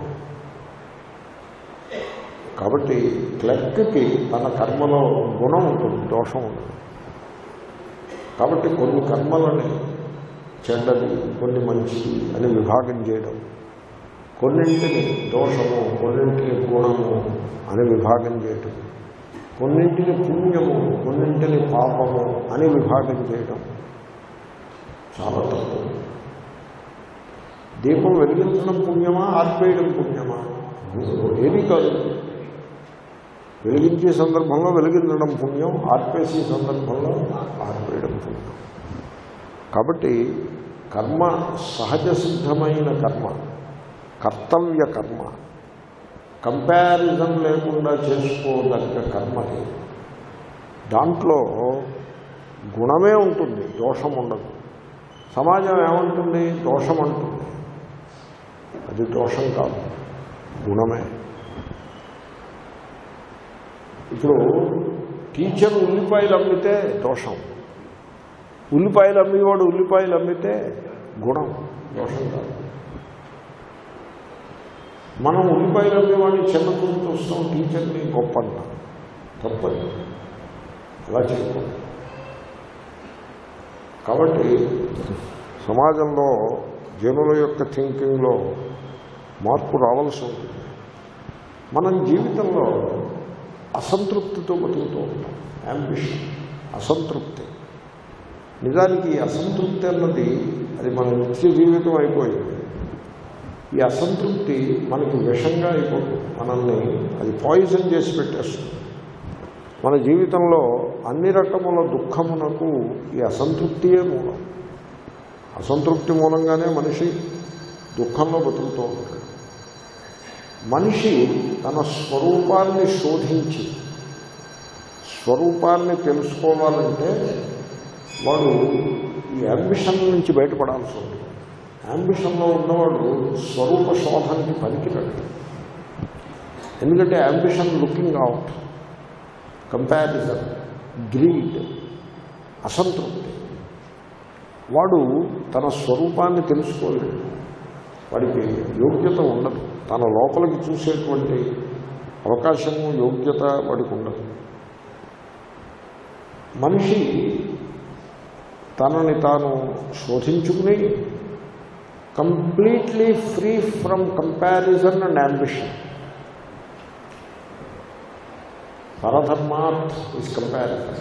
కాబట్టి క్లర్క్కి తన కర్మలో గుణం ఉంటుంది దోషం ఉండదు కాబట్టి కొన్ని కర్మలని చెడ్డది కొన్ని మంచిది అని విభాగం చేయడం కొన్నింటిని దోషము కొన్నింటిని గుణము అని విభాగం చేయటం కొన్నింటిని పుణ్యము కొన్నింటిని పాపము అని విభాగం చేయటం చాలా తప్పు దీపం వెలిగించడం పుణ్యమా ఆర్పేయడం పుణ్యమా ఏది కాదు వెలిగించే సందర్భంలో వెలిగించడం పుణ్యం ఆర్పేసే సందర్భంలో ఆర్పేయడం పుణ్యం కాబట్టి కర్మ సహజ సిద్ధమైన కర్మ కర్తవ్య కర్మ కంపారిజన్ లేకుండా చేసుకోదగ్గ కర్మది దాంట్లో గుణమే ఉంటుంది దోషం ఉండదు సమాజం ఏమంటుంది దోషం అంటుంది అది దోషం కాదు గుణమే ఇప్పుడు టీచర్ ఉల్లిపాయలు అమ్మితే దోషం ఉల్లిపాయలు అమ్మేవాడు ఉల్లిపాయలు అమ్మితే గుణం దోషం కాదు మనం ఉల్లిపాయలు అమ్మేవాడిని చిన్న చూపు చూస్తాం టీచర్ని గొప్ప అంటాం తప్పదు అలా చేయకూడదు కాబట్టి సమాజంలో జనుల యొక్క థింకింగ్లో మార్పు రావాల్సి ఉంటుంది మనం జీవితంలో అసంతృప్తితో బతుకుతూ ఉంటాం యాంబిషన్ అసంతృప్తి నిజానికి ఈ అసంతృప్తి అన్నది అది మన నిత్య జీవితం అయిపోయింది ఈ అసంతృప్తి మనకి విషంగా అయిపోతుంది మనల్ని అది పాయిజన్ చేసి పెట్టేస్తుంది మన జీవితంలో అన్ని రకముల దుఃఖమునకు ఈ అసంతృప్తియే మూలం అసంతృప్తి మూలంగానే మనిషి దుఃఖంలో బతుకుతూ ఉంటాడు మనిషి తన స్వరూపాన్ని శోధించి స్వరూపాన్ని తెలుసుకోవాలంటే వాడు ఈ అంబిషన్ నుంచి బయటపడాల్సి ఉంటుంది అంబిషన్లో ఉన్నవాడు స్వరూప శోధనకి పనికిరాడు ఎందుకంటే ambition looking out comparison greed అసంతృప్తి వాడు తన స్వరూపాన్ని తెలుసుకోలేడు వాడికి యోగ్యత ఉండదు తన లోపలికి చూసేటువంటి అవకాశము యోగ్యత వాడికి ఉండదు మనిషి తనని తాను శోధించుకుని completely free from comparison and ambition పరధర్మాత్ ఇస్ కంపారిజన్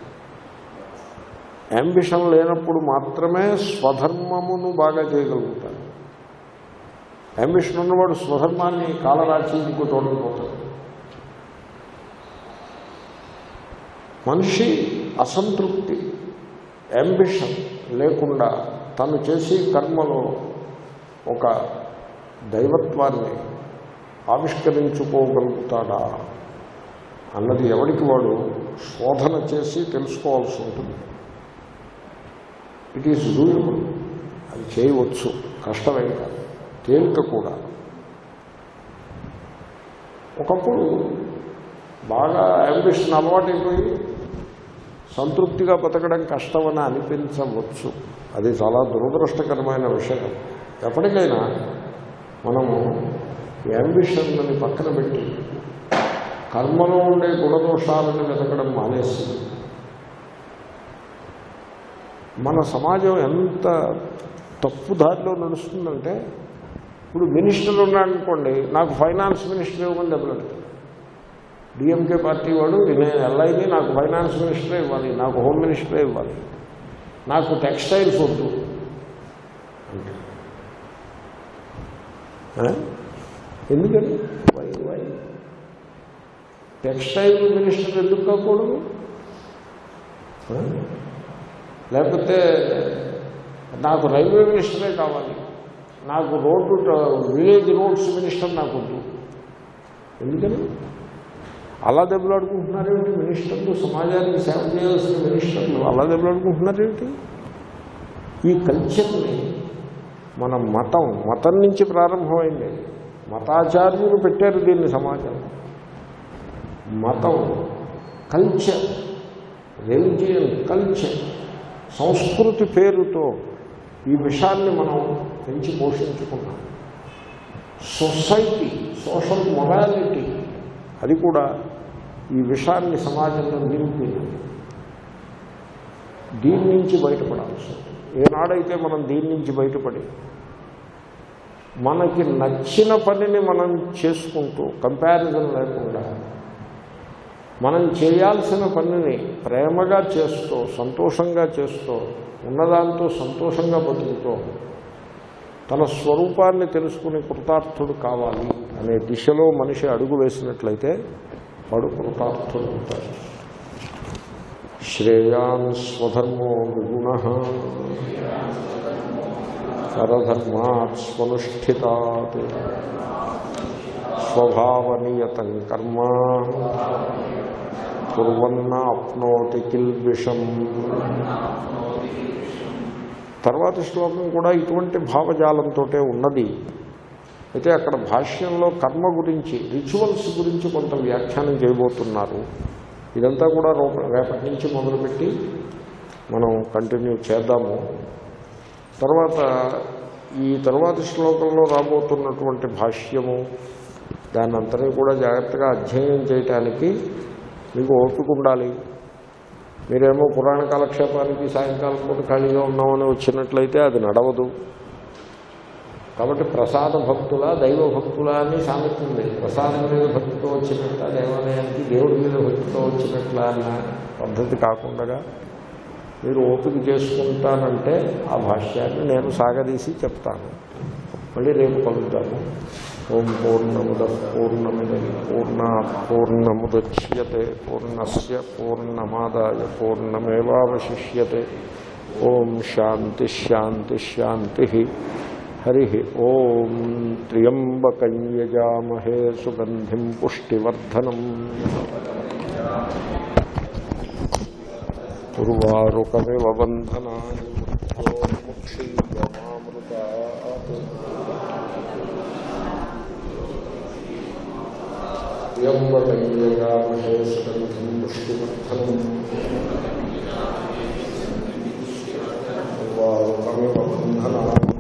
అంబిషన్ లేనప్పుడు మాత్రమే స్వధర్మమును బాగా చేయగలుగుతాడు అంబిషన్ ఉన్నవాడు స్వధర్మాన్ని కాలరాచి ఇంకో చూడకపోతాడు మనిషి అసంతృప్తి అంబిషన్ లేకుండా తను చేసే కర్మలో ఒక దైవత్వాన్ని ఆవిష్కరించుకోగలుగుతాడా అన్నది ఎవరికి వాడు శోధన చేసి తెలుసుకోవాల్సి ఉంటుంది ఇట్ ఈస్ డూయబుల్ అది చేయవచ్చు కష్టమేం కాదు తేలిక కూడా ఒకప్పుడు బాగా అంబిషన్ అలవాటైపోయి సంతృప్తిగా బతకడం కష్టమని అనిపించవచ్చు అది చాలా దురదృష్టకరమైన విషయం ఎప్పటికైనా మనము అంబిషన్ని పక్కన పెట్టి కర్మలో ఉండే గుణదోషాలను వెతకడం మానేసి మన సమాజం ఎంత తప్పు దారిలో నడుస్తుందంటే ఇప్పుడు మినిస్టర్ ఉన్నాడనుకోండి నాకు ఫైనాన్స్ మినిస్టర్ ఇవ్వమని దెబ్బలాడు డిఎంకే పార్టీ వాడు నేను ఎల్ఐని నాకు ఫైనాన్స్ మినిస్టరే ఇవ్వాలి నాకు హోమ్ మినిస్టరే ఇవ్వాలి నాకు టెక్స్టైల్స్ వద్దు అంటే ఆ? ఎందుకని వై వై టెక్స్టైల్ మినిస్టర్ ఎందుకు కాకూడదు ఆ? లేకపోతే నాకు రైల్వే మినిస్టరే కావాలి నాకు రోడ్డు విలేజ్ రోడ్స్ మినిస్టర్ నాకు వద్దు ఎందుకని అలా దెబ్బలాడుకుంటున్నారేమిటి మినిస్టర్లు సమాజానికి సేవ చేయాల్సిన మినిస్టర్లు అలా దెబ్బలాడుకుంటున్నారేమిటి ఈ కల్చర్ని మన మతం మతం నుంచి ప్రారంభమైంది మతాచార్యులు పెట్టారు దీన్ని సమాజం మతం కల్చర్ రెలిజియన్ కల్చర్ సంస్కృతి పేరుతో ఈ విషయాన్ని మనం పెంచి పోషించుకున్నాం సొసైటీ సోషల్ మొరాలిటీ అది కూడా ఈ విషయాన్ని సమాజంలో నింపింది దీని నుంచి బయటపడాల్సి ఉంటుంది. ఏనాడైతే మనం దీని నుంచి బయటపడి మనకి నచ్చిన పనిని మనం చేసుకుంటూ కంపారిజన్ లేకుండా మనం చేయాల్సిన పనిని ప్రేమగా చేస్తూ సంతోషంగా చేస్తూ ఉన్నదాంతో సంతోషంగా బతుకుతూ తన స్వరూపాన్ని తెలుసుకుని కృతార్థుడు కావాలి అనే దిశలో మనిషి అడుగు వేసినట్లయితే వాడు కృతార్థుడు అవుతాడు శ్రేయాన్ స్వధర్మో విగుణ పరధర్మాత్ స్వనుష్ఠితాత్ స్వభావనియతం కర్మ కుర్వన్న అప్నోతి కిల్బిషం తర్వాతి శ్లోకం కూడా ఇటువంటి భావజాలంతో ఉన్నది అయితే అక్కడ భాష్యంలో కర్మ గురించి రిచువల్స్ గురించి కొంత వ్యాఖ్యానం చేయబోతున్నారు ఇదంతా కూడా రూప- రేపటి నుంచి మొదలుపెట్టి మనం కంటిన్యూ చేద్దాము తర్వాత ఈ తర్వాతి శ్లోకంలో రాబోతున్నటువంటి భాష్యము దాన్ని అంతని కూడా జాగ్రత్తగా అధ్యయనం చేయటానికి మీకు ఓపిక ఉండాలి మీరేమో పురాణ కాలక్షేపానికి సాయంకాలం పూట ఖాళీగా ఉన్నామని వచ్చినట్లయితే అది నడవదు కాబట్టి ప్రసాద భక్తుల దైవ భక్తుల అని సామెత ఉంది ప్రసాదం మీద భక్తితో వచ్చినట్ల దేవాలయానికి దేవుడి మీద భక్తితో వచ్చినట్ల అన్న పద్ధతి కాకుండా మీరు ఓపిక చేసుకుంటానంటే ఆ భాష్యాన్ని నేను సాగదీసి చెప్తాను మళ్ళీ రేపు కలుద్దాము ఓం పూర్ణముద పూర్ణమిద పూర్ణ పూర్ణముద్యతే పూర్ణస్ పూర్ణమాదాయ పూర్ణమేవాశిష్యతే ఓం శాంతి శాంతి శాంతి హరి ఓం త్ర్యంబకం యజామహే సుగంధిం పుష్టివర్ధనం ఉర్వారుకమివ బంధనాన్ని ముక్షీయమామృతాత్ త్ర్యంబకం యజామహే సుగంధిం పుష్టివర్ధనం ఉర్వారుకమివ బంధనాన్ని